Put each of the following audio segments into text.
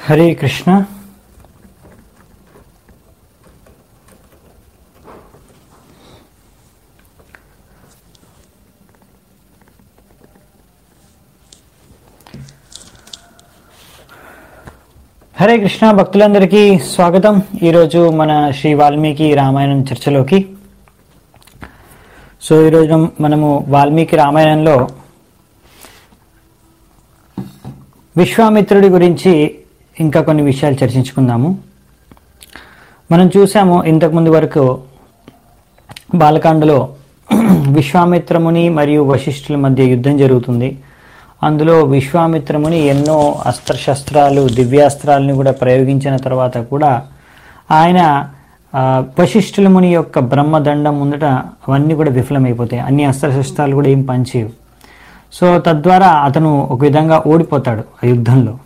హరే కృష్ణ హరే కృష్ణ భక్తులందరికీ స్వాగతం ఈరోజు మన శ్రీ వాల్మీకి రామాయణం చర్చలోకి సో ఈరోజు మనము వాల్మీకి రామాయణంలో విశ్వామిత్రుడి గురించి ఇంకా కొన్ని విషయాలు చర్చించుకుందాము మనం చూసాము ఇంతకుముందు వరకు బాలకాండలో విశ్వామిత్రముని మరియు వశిష్ఠుల మధ్య యుద్ధం జరుగుతుంది అందులో విశ్వామిత్రముని ఎన్నో అస్త్రశస్త్రాలు దివ్యాస్త్రాలను కూడా ప్రయోగించిన తర్వాత కూడా ఆయన ఆ, వశిష్ఠుల ముని యొక్క బ్రహ్మదండం ముందట అవన్నీ కూడా విఫలమైపోతాయి అన్ని అస్త్రశస్త్రాలు కూడా ఏం పనిచేయవు సో తద్వారా అతను ఒక విధంగా ఓడిపోతాడు ఆ యుద్ధంలో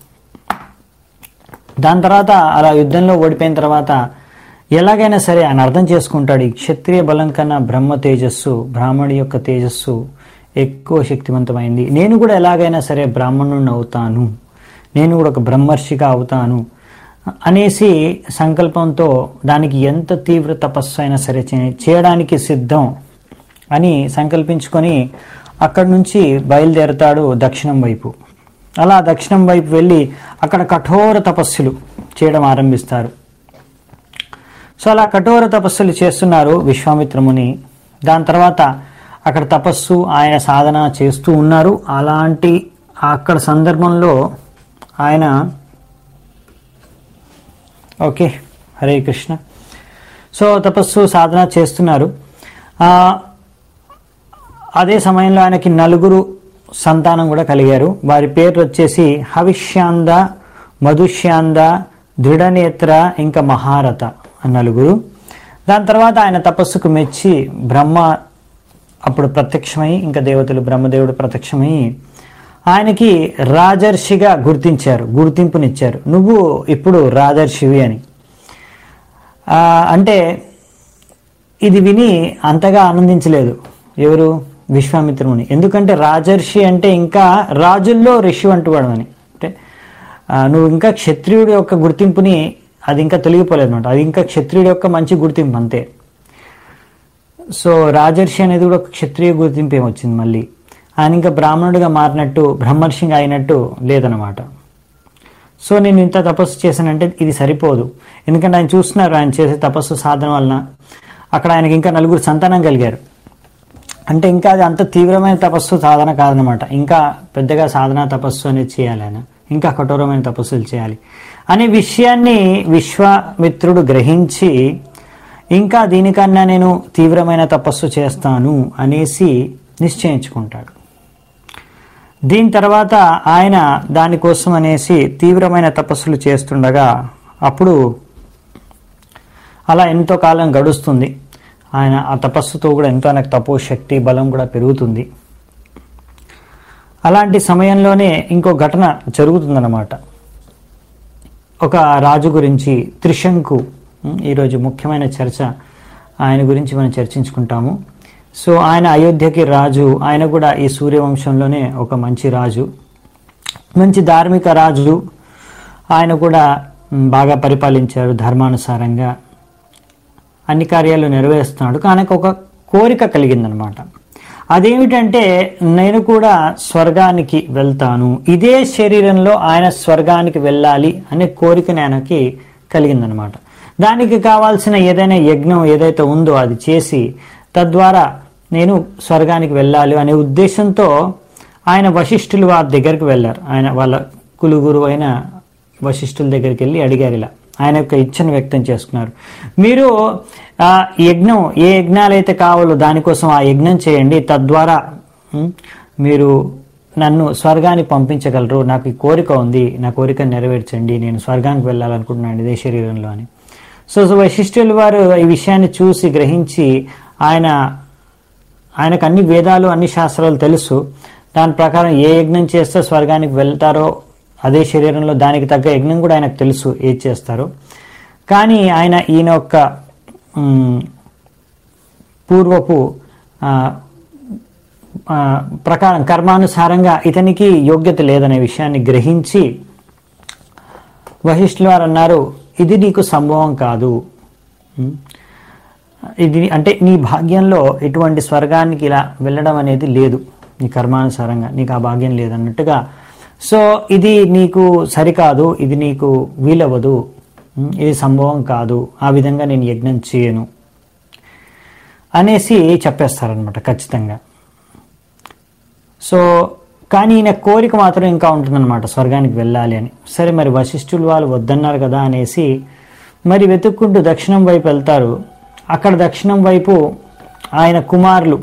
దాని తర్వాత అలా యుద్ధంలో ఓడిపోయిన తర్వాత ఎలాగైనా సరే ఆయన అర్థం చేసుకుంటాడు ఈ క్షత్రియ బలం కన్నా బ్రహ్మ తేజస్సు బ్రాహ్మణి యొక్క తేజస్సు ఎక్కువ శక్తివంతమైంది నేను కూడా ఎలాగైనా సరే బ్రాహ్మణుని అవుతాను నేను కూడా ఒక బ్రహ్మర్షిగా అవుతాను అనేసి సంకల్పంతో దానికి ఎంత తీవ్ర తపస్సు అయినా సరే చే- చేయడానికి సిద్ధం అని సంకల్పించుకొని అక్కడి నుంచి బయలుదేరతాడు దక్షిణం వైపు అలా దక్షిణం వైపు వెళ్ళి అక్కడ కఠోర తపస్సులు చేయడం ఆరంభిస్తారు సో అలా కఠోర తపస్సులు చేస్తున్నారు విశ్వామిత్రముని దాని తర్వాత అక్కడ తపస్సు ఆయన సాధన చేస్తూ ఉన్నారు అలాంటి అక్కడ సందర్భంలో ఆయన ఓకే హరే కృష్ణ సో తపస్సు సాధన చేస్తున్నారు ఆ, అదే సమయంలో ఆయనకి నలుగురు సంతానం కూడా కలిగారు వారి పేర్లు వచ్చేసి హవిష్యాంద మధుశ్యాంద దృఢనేత్ర ఇంకా మహారథ ఆ నలుగురు దాని తర్వాత ఆయన తపస్సుకు మెచ్చి బ్రహ్మ అప్పుడు ప్రత్యక్షమై ఇంకా దేవతలు బ్రహ్మదేవుడు ప్రత్యక్షమై ఆయనకి రాజర్షిగా గుర్తించారు గుర్తింపునిచ్చారు నువ్వు ఇప్పుడు రాజర్షివి అని ఆ, అంటే ఇది విని అంతగా ఆనందించలేదు ఎవరు విశ్వామిత్రుని ఎందుకంటే రాజర్షి అంటే ఇంకా రాజుల్లో ఋషి అంటువాడు అని అంటే ఆ, నువ్వు ఇంకా క్షత్రియుడి యొక్క గుర్తింపుని అది ఇంకా తొలగిపోలేదు అనమాట అది ఇంకా క్షత్రియుడి యొక్క మంచి గుర్తింపు అంతే సో రాజర్షి అనేది కూడా ఒక క్షత్రియ గుర్తింపు ఏమొచ్చింది మళ్ళీ ఆయన ఇంకా బ్రాహ్మణుడిగా మారినట్టు బ్రహ్మర్షిగా అయినట్టు లేదనమాట సో నేను ఇంత తపస్సు చేశానంటే ఇది సరిపోదు ఎందుకంటే ఆయన చూస్తున్నారు ఆయన చేసే తపస్సు సాధన వలన అక్కడ ఆయనకి ఇంకా నలుగురు సంతానం కలిగారు అంటే ఇంకా అది అంత తీవ్రమైన తపస్సు సాధన కాదనమాట ఇంకా పెద్దగా సాధన తపస్సు అనేది చేయాలి ఆయన ఇంకా కఠోరమైన తపస్సులు చేయాలి అనే విషయాన్ని విశ్వామిత్రుడు గ్రహించి ఇంకా దీనికన్నా నేను తీవ్రమైన తపస్సు చేస్తాను అనేసి నిశ్చయించుకుంటాడు దీని తర్వాత ఆయన దానికోసం అనేసి తీవ్రమైన తపస్సులు చేస్తుండగా అప్పుడు అలా ఎంతో కాలం గడుస్తుంది ఆయన ఆ తపస్సుతో కూడా ఎంతో ఆయనకు తపో శక్తి బలం కూడా పెరుగుతుంది అలాంటి సమయంలోనే ఇంకో ఘటన జరుగుతుందన్నమాట ఒక రాజు గురించి త్రిశంకు ఉమ్, ఈరోజు ముఖ్యమైన చర్చ ఆయన గురించి మనం చర్చించుకుంటాము సో ఆయన అయోధ్యకి రాజు ఆయన కూడా ఈ సూర్యవంశంలోనే ఒక మంచి రాజు మంచి ధార్మిక రాజు ఆయన కూడా ఉమ్, బాగా పరిపాలించారు ధర్మానుసారంగా అన్ని కార్యాలు నెరవేరుస్తున్నాడు కానీ ఆయనకు ఒక కోరిక కలిగిందనమాట అదేమిటంటే నేను కూడా స్వర్గానికి వెళ్తాను ఇదే శరీరంలో ఆయన స్వర్గానికి వెళ్ళాలి అనే కోరిక ఆయనకి కలిగిందనమాట దానికి కావాల్సిన ఏదైనా యజ్ఞం ఏదైతే ఉందో అది చేసి తద్వారా నేను స్వర్గానికి వెళ్ళాలి అనే ఉద్దేశంతో ఆయన వశిష్ఠులు వారి దగ్గరికి వెళ్ళారు ఆయన వాళ్ళ కులుగురు అయిన వశిష్ఠుల దగ్గరికి వెళ్ళి అడిగారు ఇలా ఆయన యొక్క ఇచ్చను వ్యక్తం చేసుకున్నారు మీరు ఆ యజ్ఞం ఏ యజ్ఞాలు అయితే కావాలో దానికోసం ఆ యజ్ఞం చేయండి తద్వారా ఉమ్, మీరు నన్ను స్వర్గానికి పంపించగలరు నాకు ఈ కోరిక ఉంది నా కోరిక నెరవేర్చండి నేను స్వర్గానికి వెళ్ళాలనుకుంటున్నాను ఇదే శరీరంలో అని సో సో వశిష్ఠులు వారు ఈ విషయాన్ని చూసి గ్రహించి ఆయన ఆయనకు అన్ని వేదాలు అన్ని శాస్త్రాలు తెలుసు దాని ప్రకారం ఏ యజ్ఞం చేస్తే స్వర్గానికి వెళ్తారో అదే శరీరంలో దానికి తగ్గ యజ్ఞం కూడా ఆయనకు తెలుసు ఏది చేస్తారో కానీ ఆయన ఈయన యొక్క మ్, పూర్వపు ఆ, ఆ, ప్రకారం కర్మానుసారంగా ఇతనికి యోగ్యత లేదనే విషయాన్ని గ్రహించి వశిష్ఠుల వారు అన్నారు ఇది నీకు సంభవం కాదు ఉం? ఇది అంటే నీ భాగ్యంలో ఎటువంటి స్వర్గానికి ఇలా వెళ్ళడం అనేది లేదు నీ కర్మానుసారంగా నీకు ఆ భాగ్యం లేదన్నట్టుగా సో ఇది నీకు సరికాదు ఇది నీకు వీలవ్వదు ఉం? ఇది సంభవం కాదు ఆ విధంగా నేను యజ్ఞం చేయను అనేసి చెప్పేస్తారనమాట ఖచ్చితంగా సో కానీ ఈయన కోరిక మాత్రం ఇంకా ఉంటుందన్నమాట స్వర్గానికి వెళ్ళాలి అని సరే మరి వశిష్ఠులు వాళ్ళు వద్దన్నారు కదా అనేసి మరి వెతుక్కుంటూ దక్షిణం వైపు వెళ్తారు అక్కడ దక్షిణం వైపు ఆయన కుమారులు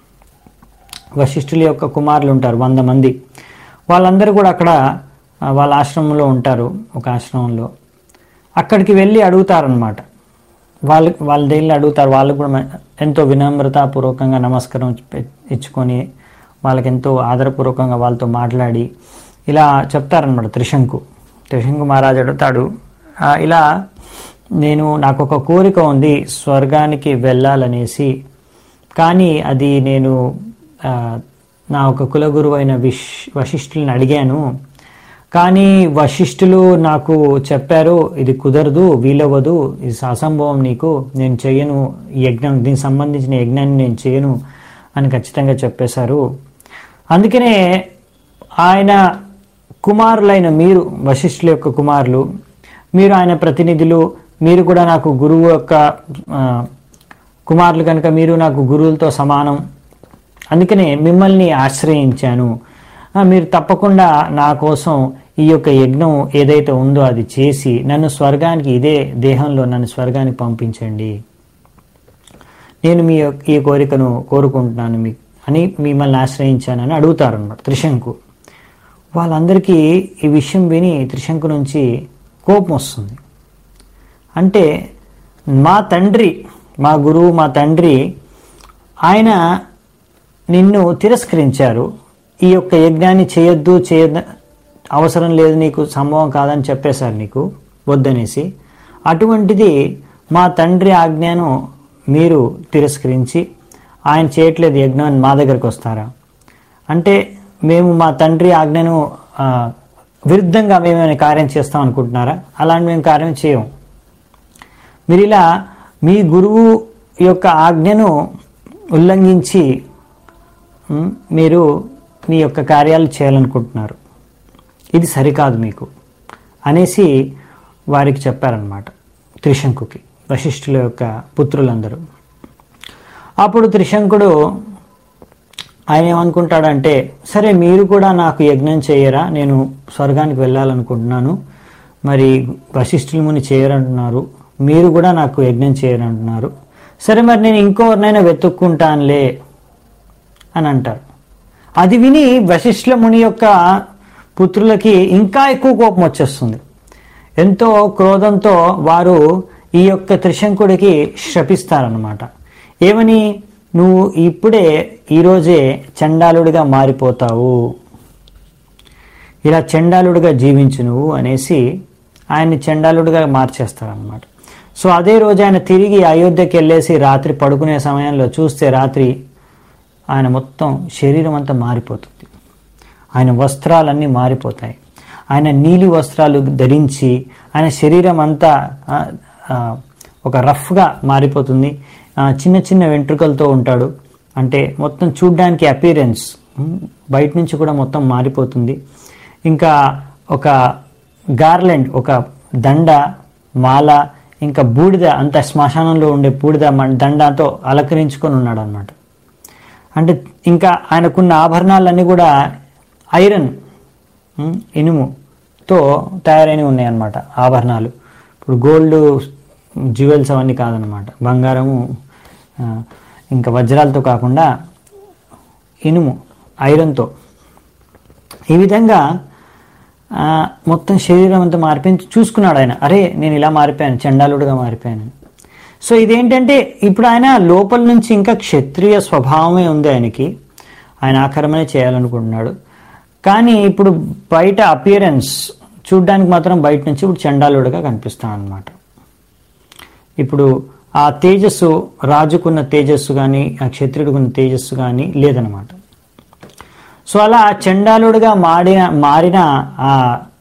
వశిష్ఠుల యొక్క కుమారులు ఉంటారు వంద మంది వాళ్ళందరూ కూడా అక్కడ ఆ, వాళ్ళ ఆశ్రమంలో ఉంటారు ఒక ఆశ్రమంలో అక్కడికి వెళ్ళి అడుగుతారనమాట వాళ్ళు వాళ్ళ దగ్గర అడుగుతారు వాళ్ళకు కూడా మ- ఎంతో వినమ్రతాపూర్వకంగా నమస్కారం ఇచ్చి- ఇచ్చుకొని వాళ్ళకి ఎంతో ఆదరపూర్వకంగా వాళ్ళతో మాట్లాడి ఇలా చెప్తారనమాట త్రిశంకు త్రిశంకు మహారాజు అడుగుతాడు "ఆ, ఇలా నేను నాకు ఒక కోరిక ఉంది స్వర్గానికి వెళ్ళాలనేసి కానీ అది నేను ఆ, నా ఒక కులగురువు అయిన విష్ వశిష్ఠుల్ని అడిగాను కానీ వశిష్ఠులు నాకు చెప్పారు ఇది కుదరదు వీలవ్వదు ఇది అసంభవం నీకు నేను చేయను ఈ యజ్ఞం దీనికి సంబంధించిన యజ్ఞాన్ని నేను చేయను అని ఖచ్చితంగా చెప్పేశారు అందుకనే ఆయన కుమారులైన మీరు వశిష్ఠుల యొక్క కుమారులు మీరు ఆయన ప్రతినిధులు మీరు కూడా నాకు గురువు యొక్క ఆ, కుమారులు కనుక మీరు నాకు గురువులతో సమానం అందుకనే మిమ్మల్ని ఆశ్రయించాను ఆ, మీరు తప్పకుండా నా కోసం ఈ యొక్క యజ్ఞం ఏదైతే ఉందో అది చేసి నన్ను స్వర్గానికి ఇదే దేహంలో నన్ను స్వర్గానికి పంపించండి నేను మీ యొక్క ఈ కోరికను కోరుకుంటున్నాను మీ అని మిమ్మల్ని ఆశ్రయించానని అడుగుతారు అన్నమాట త్రిశంకు వాళ్ళందరికీ ఈ విషయం విని త్రిశంకు నుంచి కోపం వస్తుంది అంటే మా తండ్రి మా గురువు మా తండ్రి ఆయన నిన్ను తిరస్కరించారు ఈ యొక్క యజ్ఞాన్ని చేయొద్దు చేయద్దు అవసరం లేదు నీకు సంభవం కాదని చెప్పేశారు నీకు వద్దనేసి అటువంటిది మా తండ్రి ఆజ్ఞను మీరు తిరస్కరించి ఆయన చేయట్లేదు యజ్ఞాన్ని మా దగ్గరకు వస్తారా అంటే మేము మా తండ్రి ఆజ్ఞను ఆ, విరుద్ధంగా మేమేమైనా కార్యం చేస్తాం అనుకుంటున్నారా అలాంటి మేము కార్యం చేయం మీరు ఇలా మీ గురువు యొక్క ఆజ్ఞను ఉల్లంఘించి ఉమ్, మీరు మీ యొక్క కార్యాలు చేయాలనుకుంటున్నారు ఇది సరికాదు మీకు అనేసి వారికి చెప్పారనమాట త్రిశంకుకి వశిష్ఠుల యొక్క పుత్రులందరూ అప్పుడు త్రిశంకుడు ఆయన ఏమనుకుంటాడంటే సరే మీరు కూడా నాకు యజ్ఞం చేయరా నేను స్వర్గానికి వెళ్ళాలనుకుంటున్నాను మరి వశిష్ఠుల ముని చేయరంటున్నారు మీరు కూడా నాకు యజ్ఞం చేయరంటున్నారు సరే మరి నేను ఇంకోరినైనా వెతుక్కుంటానులే అని అంటారు అది విని వశిష్ఠుల ముని యొక్క పుత్రులకి ఇంకా ఎక్కువ కోపం వచ్చేస్తుంది ఎంతో క్రోధంతో వారు ఈ యొక్క త్రిశంకుడికి శపిస్తారనమాట ఏమని నువ్వు ఇప్పుడే ఈరోజే చండాలుడిగా మారిపోతావు ఇలా చండాలుడిగా జీవించు నువ్వు అనేసి ఆయన్ని చండాలుడిగా మార్చేస్తారనమాట సో అదే రోజు ఆయన తిరిగి అయోధ్యకి వెళ్ళేసి రాత్రి పడుకునే సమయంలో చూస్తే రాత్రి ఆయన మొత్తం శరీరం అంతా మారిపోతుంది ఆయన వస్త్రాలన్నీ మారిపోతాయి ఆయన నీలి వస్త్రాలు ధరించి ఆయన శరీరం అంతా ఆ, ఆ, ఒక రఫ్గా మారిపోతుంది ఆ, చిన్న చిన్న వెంట్రుకలతో ఉంటాడు అంటే మొత్తం చూడ్డానికి అపీరెన్స్ బయట నుంచి కూడా మొత్తం మారిపోతుంది ఇంకా ఒక గార్లెండ్ ఒక దండ మాల ఇంకా బూడిద అంత శ్మశానంలో ఉండే బూడిద మ- దండతో అలంకరించుకొని ఉన్నాడు అనమాట అంటే ఇంకా ఆయనకున్న ఆభరణాలన్నీ కూడా ఐరన్ ఉమ్, ఇనుముతో తయారైనవి ఉన్నాయన్నమాట ఆభరణాలు ఇప్పుడు గోల్డ్ జ్యువెల్స్ అవన్నీ కాదనమాట బంగారము ఆ, ఇంకా వజ్రాలతో కాకుండా ఇనుము ఐరన్తో ఈ విధంగా ఆ, మొత్తం శరీరం అంతా మారిపోయింది చూసుకున్నాడు ఆయన అరే నేను ఇలా మారిపోయాను చండాలుడుగా మారిపోయాను సో ఇదేంటంటే ఇప్పుడు ఆయన లోపల నుంచి ఇంకా క్షత్రియ స్వభావమే ఉంది ఆయనకి ఆయన ఆకరమనే చేయాలనుకుంటున్నాడు కానీ ఇప్పుడు బయట అపియరెన్స్ చూడ్డానికి మాత్రం బయట నుంచి ఇప్పుడు చండాలుడుగా కనిపిస్తాడు అనమాట ఇప్పుడు ఆ తేజస్సు రాజుకున్న తేజస్సు కానీ ఆ క్షత్రియుడుకున్న తేజస్సు కానీ లేదనమాట సో అలా చండాలుడుగా మాడిన మారిన ఆ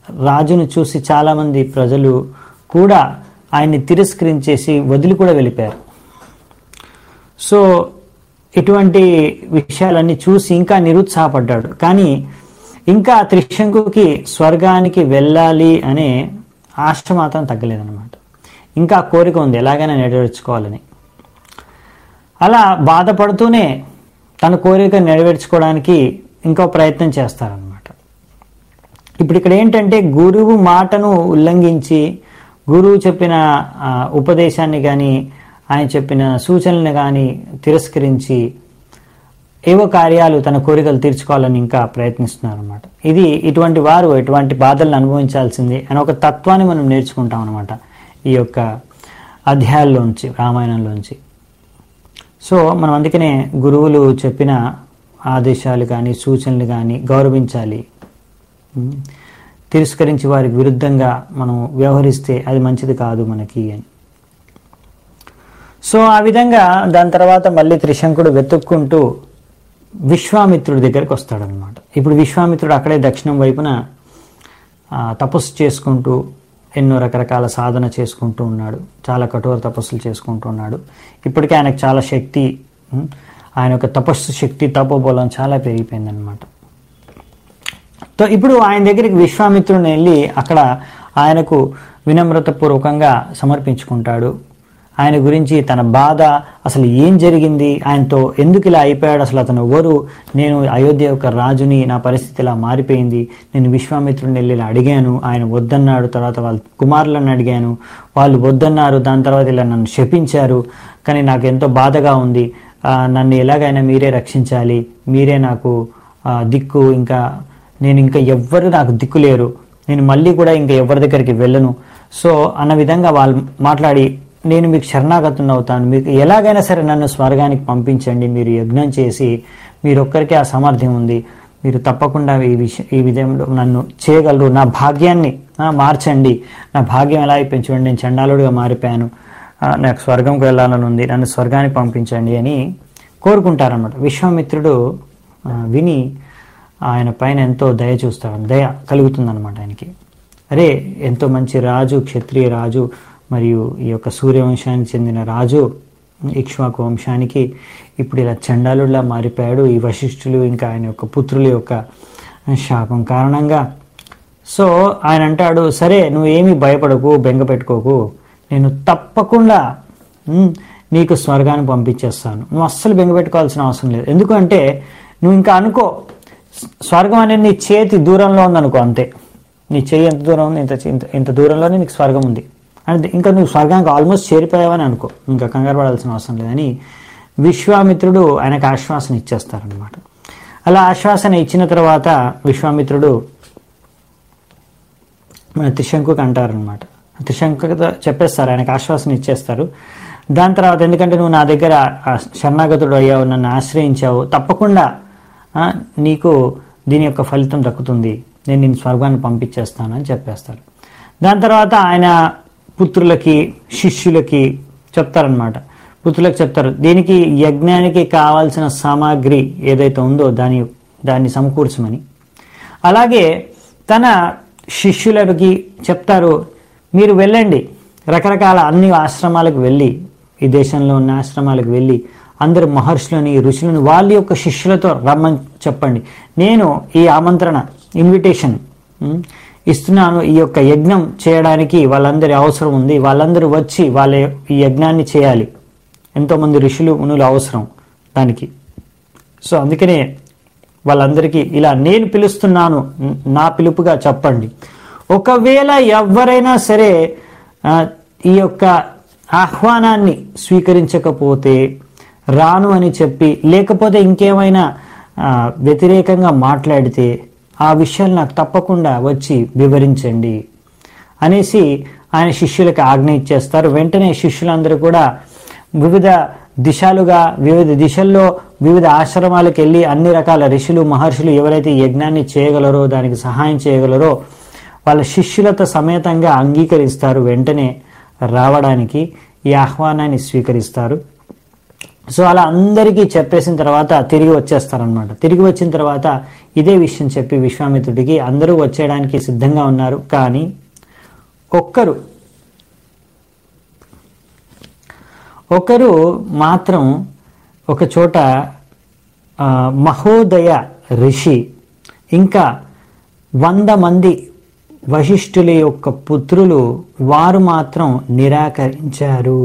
రాజును చూసి చాలామంది ప్రజలు కూడా ఆయన్ని తిరస్కరించేసి వదిలి కూడా వెళ్ళిపోయారు సో ఇటువంటి విషయాలన్నీ చూసి ఇంకా నిరుత్సాహపడ్డాడు కానీ ఇంకా త్రిశంకుకి స్వర్గానికి వెళ్ళాలి అనే ఆశ మాత్రం తగ్గలేదన్నమాట ఇంకా కోరిక ఉంది ఎలాగైనా నెరవేర్చుకోవాలని అలా బాధపడుతూనే తన కోరిక నెరవేర్చుకోవడానికి ఇంకో ప్రయత్నం చేస్తారనమాట ఇప్పుడు ఇక్కడ ఏంటంటే గురువు మాటను ఉల్లంఘించి గురువు చెప్పిన ఆ, ఉపదేశాన్ని కానీ ఆయన చెప్పిన సూచనలను కానీ తిరస్కరించి ఏవో కార్యాలు తన కోరికలు తీర్చుకోవాలని ఇంకా ప్రయత్నిస్తున్నారు అనమాట ఇది ఇటువంటి వారు ఎటువంటి బాధలను అనుభవించాల్సింది అని ఒక తత్వాన్ని మనం నేర్చుకుంటాం అనమాట ఈ యొక్క అధ్యాయాల్లోంచి రామాయణంలోంచి సో మనం అందుకనే గురువులు చెప్పిన ఆదేశాలు కానీ సూచనలు కానీ గౌరవించాలి ఉమ్, తిరస్కరించి వారికి విరుద్ధంగా మనం వ్యవహరిస్తే అది మంచిది కాదు మనకి అని సో ఆ విధంగా దాని తర్వాత మళ్ళీ త్రిశంకుడు వెతుక్కుంటూ విశ్వామిత్రుడి దగ్గరికి వస్తాడనమాట ఇప్పుడు విశ్వామిత్రుడు అక్కడే దక్షిణం వైపున ఆ, తపస్సు చేసుకుంటూ ఎన్నో రకరకాల సాధన చేసుకుంటూ ఉన్నాడు చాలా కఠోర తపస్సులు చేసుకుంటూ ఉన్నాడు ఇప్పటికే ఆయనకు చాలా శక్తి ఉం, ఆయన యొక్క తపస్సు శక్తి తపోబలం చాలా పెరిగిపోయిందనమాట తో ఇప్పుడు ఆయన దగ్గరికి విశ్వామిత్రుని వెళ్ళి అక్కడ ఆయనకు వినమ్రతపూర్వకంగా సమర్పించుకుంటాడు ఆయన గురించి తన బాధ అసలు ఏం జరిగింది ఆయనతో ఎందుకు ఇలా అయిపోయాడు అసలు అతను ఎవరు నేను అయోధ్య యొక్క రాజుని నా పరిస్థితి ఇలా మారిపోయింది నేను విశ్వామిత్రుని వెళ్ళి ఇలా అడిగాను ఆయన వద్దన్నాడు తర్వాత వాళ్ళ కుమారులను అడిగాను వాళ్ళు వద్దన్నారు దాని తర్వాత ఇలా నన్ను శపించారు కానీ నాకు ఎంతో బాధగా ఉంది ఆ, నన్ను ఎలాగైనా మీరే రక్షించాలి మీరే నాకు ఆ, దిక్కు ఇంకా నేను ఇంకా ఎవ్వరు నాకు దిక్కు లేరు నేను మళ్ళీ కూడా ఇంకా ఎవరి దగ్గరికి వెళ్ళను సో అన్న విధంగా వాళ్ళు మాట్లాడి నేను మీకు శరణాగతుని అవుతాను మీకు ఎలాగైనా సరే నన్ను స్వర్గానికి పంపించండి మీరు యజ్ఞం చేసి మీరొక్కరికే ఆ సామర్థ్యం ఉంది మీరు తప్పకుండా ఈ విషయం ఈ విధంలో నన్ను చేయగలరు నా భాగ్యాన్ని ఆ, మార్చండి నా భాగ్యం ఎలా అయిపోయింది చూడండి నేను చండాలుడిగా మారిపోయాను ఆ, నాకు స్వర్గంకి వెళ్ళాలని ఉంది నన్ను స్వర్గానికి పంపించండి అని కోరుకుంటారన్నమాట విశ్వామిత్రుడు ఆ, విని ఆయన పైన ఎంతో దయ చూస్తాడు దయ కలుగుతుందన్నమాట ఆయనకి అరే ఎంతో మంచి రాజు క్షత్రియ రాజు మరియు ఈ యొక్క సూర్యవంశానికి చెందిన రాజు ఇక్ష్వాకు వంశానికి ఇప్పుడు ఇలా చండాలుడిలా మారిపోయాడు ఈ వశిష్ఠులు ఇంకా ఆయన యొక్క పుత్రుల యొక్క శాపం కారణంగా సో ఆయన అంటాడు సరే నువ్వేమీ భయపడకు బెంగ పెట్టుకోకు నేను తప్పకుండా ఉమ్, నీకు స్వర్గాన్ని పంపించేస్తాను నువ్వు అస్సలు బెంగ పెట్టుకోవాల్సిన అవసరం లేదు ఎందుకంటే నువ్వు ఇంకా అనుకో స్వర్గం అనేది నీ చేతి దూరంలో ఉందనుకో అంతే నీ చేయి ఎంత దూరం ఉంది ఇంత ఇంత ఇంత దూరంలోనే నీకు స్వర్గం ఉంది అంటే ఇంకా నువ్వు స్వర్గానికి ఆల్మోస్ట్ చేరిపోయావని అనుకో ఇంకా కంగారు పడాల్సిన అవసరం లేదని విశ్వామిత్రుడు ఆయనకు ఆశ్వాసన ఇచ్చేస్తారనమాట అలా ఆశ్వాసన ఇచ్చిన తర్వాత విశ్వామిత్రుడు మన త్రిశంకుకి అంటారనమాట త్రిశంకుతో చెప్పేస్తారు ఆయనకు ఆశ్వాసన ఇచ్చేస్తారు దాని తర్వాత ఎందుకంటే నువ్వు నా దగ్గర ఆ శరణాగతుడు అయ్యావు నన్ను ఆశ్రయించావు తప్పకుండా ఆ, నీకు దీని యొక్క ఫలితం దక్కుతుంది నేను నేను స్వర్గాన్ని పంపించేస్తాను అని చెప్పేస్తారు దాని తర్వాత ఆయన పుత్రులకి శిష్యులకి చెప్తారనమాట పుత్రులకు చెప్తారు దీనికి యజ్ఞానికి కావాల్సిన సామాగ్రి ఏదైతే ఉందో దాని దాన్ని సమకూర్చమని అలాగే తన శిష్యులకి చెప్తారు మీరు వెళ్ళండి రకరకాల అన్ని ఆశ్రమాలకు వెళ్ళి ఈ దేశంలో ఉన్న ఆశ్రమాలకు వెళ్ళి అందరు మహర్షులని ఋషులను వాళ్ళ యొక్క శిష్యులతో రమ్మని చెప్పండి నేను ఈ ఆమంత్రణ ఇన్విటేషన్ ఉమ్, ఇస్తున్నాను ఈ యొక్క యజ్ఞం చేయడానికి వాళ్ళందరి అవసరం ఉంది వాళ్ళందరూ వచ్చి వాళ్ళ ఈ యజ్ఞాన్ని చేయాలి ఎంతోమంది ఋషులు మునులు అవసరం దానికి సో అందుకనే వాళ్ళందరికీ ఇలా నేను పిలుస్తున్నాను న- నా పిలుపుగా చెప్పండి ఒకవేళ ఎవరైనా సరే ఆ, ఈ యొక్క ఆహ్వానాన్ని స్వీకరించకపోతే రాను అని చెప్పి లేకపోతే ఇంకేమైనా ఆ, వ్యతిరేకంగా మాట్లాడితే ఆ విషయాలు నాకు తప్పకుండా వచ్చి వివరించండి అనేసి ఆయన శిష్యులకు ఆజ్ఞ ఇచ్చేస్తారు వెంటనే శిష్యులందరూ కూడా వివిధ దిశలుగా వివిధ దిశల్లో వివిధ ఆశ్రమాలకు వెళ్ళి అన్ని రకాల ఋషులు మహర్షులు ఎవరైతే ఈ యజ్ఞాన్ని చేయగలరో దానికి సహాయం చేయగలరో వాళ్ళ శిష్యులతో సమేతంగా అంగీకరిస్తారు వెంటనే రావడానికి ఈ ఆహ్వానాన్ని స్వీకరిస్తారు సో అలా అందరికీ చెప్పేసిన తర్వాత తిరిగి వచ్చేస్తారనమాట తిరిగి వచ్చిన తర్వాత ఇదే విషయం చెప్పి విశ్వామిత్రుడికి అందరూ వచ్చేయడానికి సిద్ధంగా ఉన్నారు కానీ ఒక్కరు ఒకరు మాత్రం ఒక చోట ఆ, మహోదయ ఋషి ఇంకా వంద మంది వశిష్ఠుల యొక్క పుత్రులు వారు మాత్రం నిరాకరించారు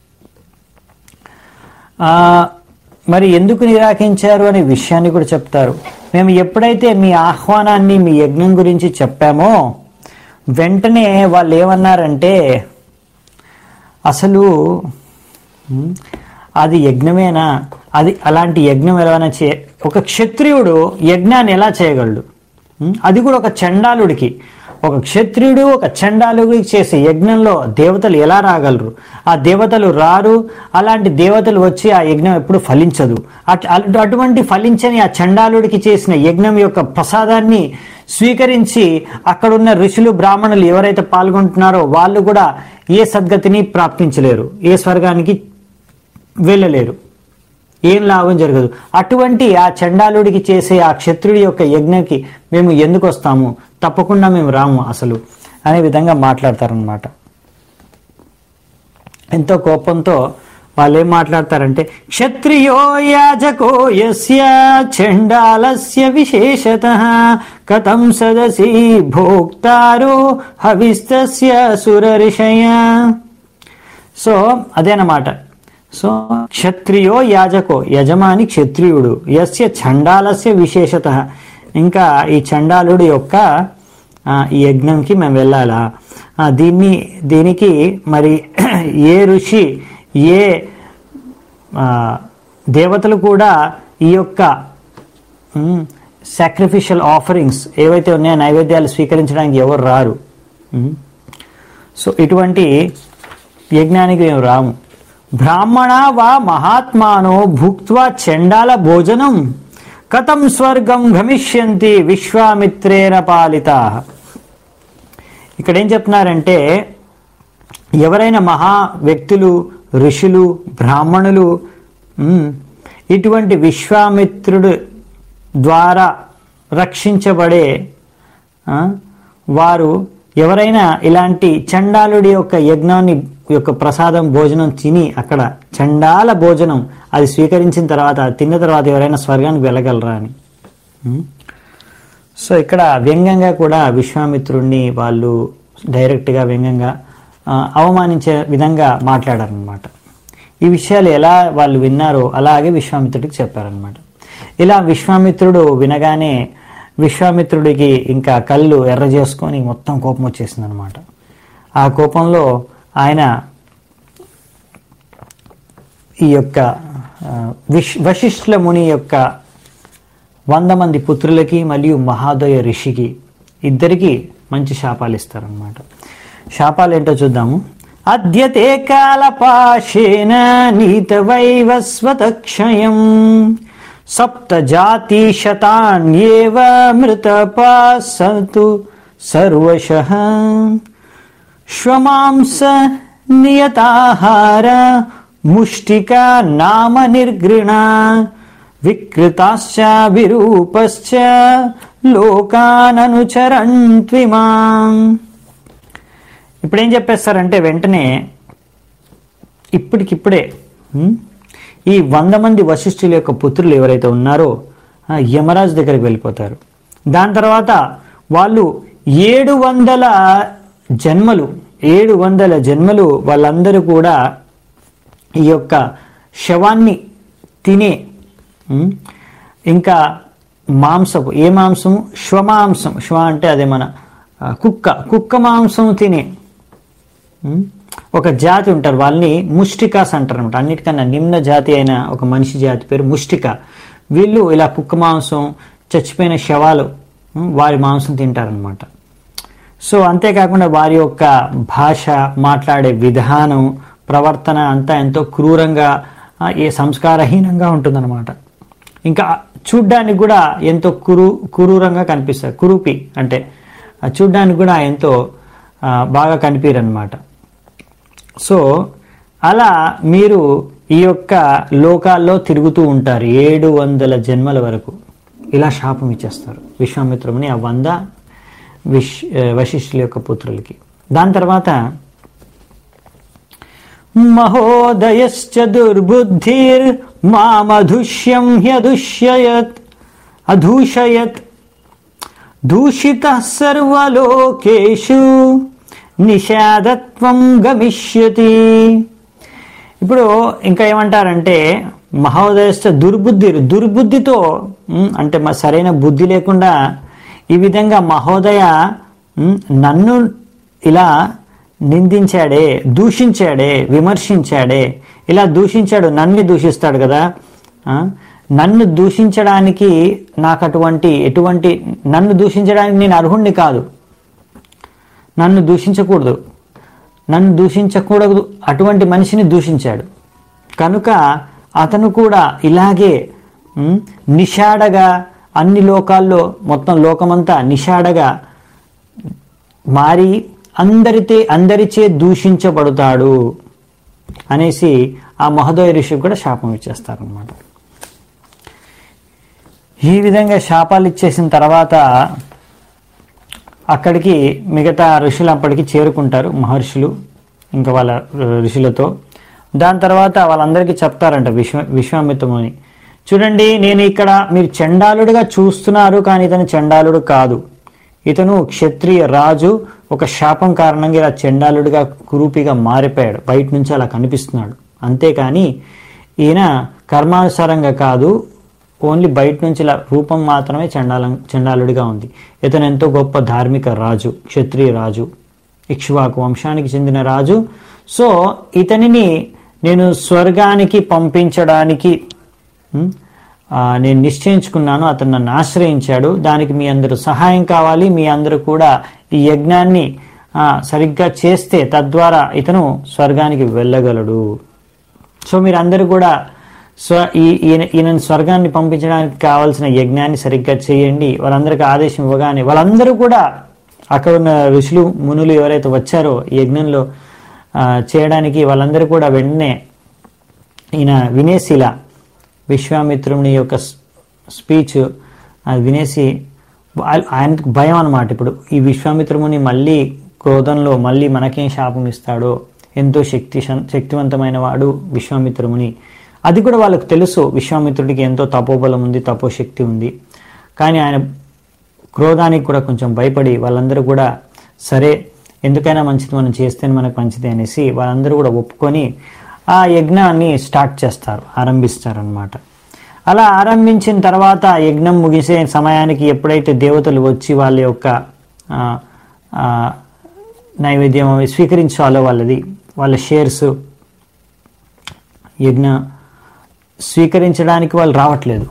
ఆ, మరి ఎందుకు నిరాకరించారు అనే విషయాన్ని కూడా చెప్తారు మేము ఎప్పుడైతే మీ ఆహ్వానాన్ని మీ యజ్ఞం గురించి చెప్పామో వెంటనే వాళ్ళు ఏమన్నారంటే అసలు ఉమ్, అది యజ్ఞమేనా అది అలాంటి యజ్ఞం ఎలా చే ఒక క్షత్రియుడు యజ్ఞాన్ని ఎలా చేయగలడు ఉమ్, అది కూడా ఒక చండాలుడికి ఒక క్షత్రియుడు ఒక చండాలుడికి చేసే యజ్ఞంలో దేవతలు ఎలా రాగలరు ఆ దేవతలు రారు అలాంటి దేవతలు వచ్చి ఆ యజ్ఞం ఎప్పుడు ఫలించదు అట్- అటు- అటువంటి ఫలించని ఆ చండాలుడికి చేసిన యజ్ఞం యొక్క ప్రసాదాన్ని స్వీకరించి అక్కడున్న ఋషులు బ్రాహ్మణులు ఎవరైతే పాల్గొంటున్నారో వాళ్ళు కూడా ఏ సద్గతిని ప్రాప్తించలేరు ఏ స్వర్గానికి వెళ్ళలేరు ఏం లాభం జరగదు అటువంటి ఆ చండాలుడికి చేసే ఆ క్షత్రుడి యొక్క యజ్ఞకి మేము ఎందుకు వస్తాము తప్పకుండా మేము రాము అసలు అనే విధంగా మాట్లాడతారనమాట ఎంతో కోపంతో వాళ్ళు ఏం మాట్లాడతారంటే క్షత్రియో యాజకో యస్య చండాలస్య విశేషత కథం సదసి భోక్తారో హవిస్తస్య సురరిషయ సో అదేనమాట సో క్షత్రియో యాజకో యజమాని క్షత్రియుడు యస్య చండాలస్య విశేషత ఇంకా ఈ చండాలుడి యొక్క ఆ, ఈ యజ్ఞంకి మేము వెళ్ళాలా ఆ, దీన్ని దీనికి మరి ఏ ఋషి ఏ ఆ, దేవతలు కూడా ఈ యొక్క సాక్రిఫిషియల్ ఆఫరింగ్స్ ఏవైతే ఉన్నాయో నైవేద్యాలు స్వీకరించడానికి ఎవరు రారు ఉమ్. సో ఇటువంటి యజ్ఞానికి మేము రాము బ్రాహ్మణ వా మహాత్మానో భుక్త్వా చండాల భోజనం కథం స్వర్గం గమిష్యంతి విశ్వామిత్రేణ పాలిత ఇక్కడ ఏం చెప్తున్నారంటే ఎవరైనా మహా వ్యక్తులు ఋషులు బ్రాహ్మణులు ఉమ్, ఇటువంటి విశ్వామిత్రుడు ద్వారా రక్షించబడే ఆ, వారు ఎవరైనా ఇలాంటి చండాలుడి యొక్క యజ్ఞాన్ని యొక్క ప్రసాదం భోజనం తిని అక్కడ చండాల భోజనం అది స్వీకరించిన తర్వాత అది తిన్న తర్వాత ఎవరైనా స్వర్గానికి వెళ్ళగలరా అని ఉమ్. సో ఇక్కడ వ్యంగ్యంగా కూడా విశ్వామిత్రుడిని వాళ్ళు డైరెక్ట్గా వ్యంగ్యంగా ఆ, అవమానించే విధంగా మాట్లాడారనమాట ఈ విషయాలు ఎలా వాళ్ళు విన్నారో అలాగే విశ్వామిత్రుడికి చెప్పారనమాట ఇలా విశ్వామిత్రుడు వినగానే విశ్వామిత్రుడికి ఇంకా కళ్ళు ఎర్ర చేసుకొని మొత్తం కోపం వచ్చేసింది అనమాట ఆ కోపంలో ఆయన ఈ యొక్క ఆ, విశ్ వశిష్ఠుల ముని యొక్క వంద మంది పుత్రులకి మరియు మహాదయ ఋషికి ఇద్దరికి మంచి శాపాలు ఇస్తారనమాట శాపాలు ఏంటో చూద్దాము అద్యతే కాలపాశేన నీత వైవస్వతక్షయం సప్త జాతి శతాన్యేవ మృతపాసతు సర్వశః శ్వమాంస నియతాహార ముష్టికా నామ నిర్గృణ వికృతాశ్చ విరూపశ్చ లోకాననుచరంత్విమాం ఇప్పుడు ఏం చెప్పేస్తారంటే వెంటనే ఇప్పటికిప్పుడే ఉమ్, ఈ వంద మంది వశిష్ఠుల యొక్క పుత్రులు ఎవరైతే ఉన్నారో ఆ, యమరాజు దగ్గరికి వెళ్ళిపోతారు దాని తర్వాత వాళ్ళు ఏడు వందల జన్మలు ఏడు వందల జన్మలు వాళ్ళందరూ కూడా ఈ యొక్క శవాన్ని తినే ఉమ్, ఇంకా మాంసపు ఏ మాంసము శ్వమాంసం శ్వ అంటే అదే మన ఆ, కుక్క కుక్క మాంసం తినే ఉమ్, ఒక జాతి ఉంటారు వాళ్ళని ముష్టికాస్ అంటారు అనమాట అన్నిటికన్నా నిమ్న జాతి అయిన ఒక మనిషి జాతి పేరు ముష్టిక వీళ్ళు ఇలా కుక్క మాంసం చచ్చిపోయిన శవాలు ఉమ్, వారి మాంసం తింటారనమాట సో అంతేకాకుండా వారి యొక్క భాష మాట్లాడే విధానం ప్రవర్తన అంతా ఎంతో క్రూరంగా ఆ, ఏ సంస్కారహీనంగా ఉంటుందన్నమాట ఇంకా చూడ్డానికి కూడా ఎంతో కురు కురూరంగా కనిపిస్తారు కురూపి అంటే ఆ చూడ్డానికి కూడా ఎంతో ఆ, బాగా కనిపించరనమాట సో అలా మీరు ఈ యొక్క లోకాల్లో తిరుగుతూ ఉంటారు ఏడు వందల జన్మల వరకు ఇలా శాపం ఇచ్చేస్తారు విశ్వామిత్రముని ఆ వంద విశ్ వశిష్ఠుల యొక్క పుత్రులకి దాని తర్వాత మహోదయశ్చ దుర్బుద్ధిర్ మామధుష్యం హ్యదుష్యయత్ అధూషయత్ దూషిత సర్వలోకేషు నిషాదత్వం గమిష్యతి ఇప్పుడు ఇంకా ఏమంటారంటే మహోదయస్థ దుర్బుద్ధి దుర్బుద్ధితో ఉమ్, అంటే మా సరైన బుద్ధి లేకుండా ఈ విధంగా మహోదయ ఉమ్, నన్ను ఇలా నిందించాడే దూషించాడే విమర్శించాడే ఇలా దూషించాడు నన్ను దూషిస్తాడు కదా ఆ? నన్ను దూషించడానికి నాకు అటువంటి ఎటువంటి నన్ను దూషించడానికి నేను అర్హుణ్ణి కాదు నన్ను దూషించకూడదు నన్ను దూషించకూడదు అటువంటి మనిషిని దూషించాడు కనుక అతను కూడా ఇలాగే ఉమ్, నిషాడగా అన్ని లోకాల్లో మొత్తం లోకమంతా నిషాడగా మారి అందరితే అందరిచే దూషించబడతాడు అనేసి ఆ మహోదయ ఋషికి కూడా శాపం ఇచ్చేస్తారనమాట ఈ విధంగా శాపాలు ఇచ్చేసిన తర్వాత అక్కడికి మిగతా ఋషులు అప్పటికి చేరుకుంటారు మహర్షులు ఇంకా వాళ్ళ ఋషులతో దాని తర్వాత వాళ్ళందరికీ చెప్తారంట విశ్వ విశ్వామిత్రముని చూడండి నేను ఇక్కడ మీరు చండాలుడిగా చూస్తున్నారు కానీ ఇతను చండాలుడు కాదు ఇతను క్షత్రియ రాజు ఒక శాపం కారణంగా ఇలా చండాలుడిగా కురూపిగా మారిపోయాడు బయట నుంచి అలా కనిపిస్తున్నాడు అంతేకాని ఈయన కర్మానుసారంగా కాదు ఓన్లీ బయట నుంచి ఇలా రూపం మాత్రమే చండాలం చండాలుడిగా ఉంది ఇతను ఎంతో గొప్ప ధార్మిక రాజు క్షత్రియ రాజు ఇక్ష్వాకు వంశానికి చెందిన రాజు సో ఇతనిని నేను స్వర్గానికి పంపించడానికి ఉమ్, ఆ, నేను నిశ్చయించుకున్నాను అతను నన్ను ఆశ్రయించాడు దానికి మీ అందరూ సహాయం కావాలి మీ అందరూ కూడా ఈ యజ్ఞాన్ని ఆ, సరిగ్గా చేస్తే తద్వారా ఇతను స్వర్గానికి వెళ్ళగలడు సో మీరందరూ కూడా స్వ ఈ ఈయన ఈయనను స్వర్గాన్ని పంపించడానికి కావాల్సిన యజ్ఞాన్ని సరిగ్గా చేయండి వాళ్ళందరికీ ఆదేశం ఇవ్వగానే వాళ్ళందరూ కూడా అక్కడ ఉన్న ఋషులు మునులు ఎవరైతే వచ్చారో ఈ యజ్ఞంలో ఆ, చేయడానికి వాళ్ళందరూ కూడా వెంటనే ఈయన వినేసి ఇలా విశ్వామిత్రుని యొక్క స్పీచ్ అది వినేసి ఆయ- ఆయనకు భయం అన్నమాట ఇప్పుడు ఈ విశ్వామిత్రముని మళ్ళీ క్రోధంలో మళ్ళీ మనకేం శాపం ఇస్తాడో ఎంతో శక్తి శక్తివంతమైన వాడు విశ్వామిత్రముని అది కూడా వాళ్ళకు తెలుసు విశ్వామిత్రుడికి ఎంతో తపోబలం ఉంది తపోశక్తి ఉంది కానీ ఆయన క్రోధానికి కూడా కొంచెం భయపడి వాళ్ళందరూ కూడా సరే ఎందుకైనా మంచిది మనం చేస్తేనే మనకు మంచిది అనేసి వాళ్ళందరూ కూడా ఒప్పుకొని ఆ యజ్ఞాన్ని స్టార్ట్ చేస్తారు ఆరంభిస్తారనమాట అలా ఆరంభించిన తర్వాత యజ్ఞం ముగిసే సమయానికి ఎప్పుడైతే దేవతలు వచ్చి వాళ్ళ యొక్క ఆ, ఆ, నైవేద్యం అవి స్వీకరించాలో వాళ్ళది వాళ్ళ షేర్స్ యజ్ఞ స్వీకరించడానికి వాళ్ళు రావట్లేదు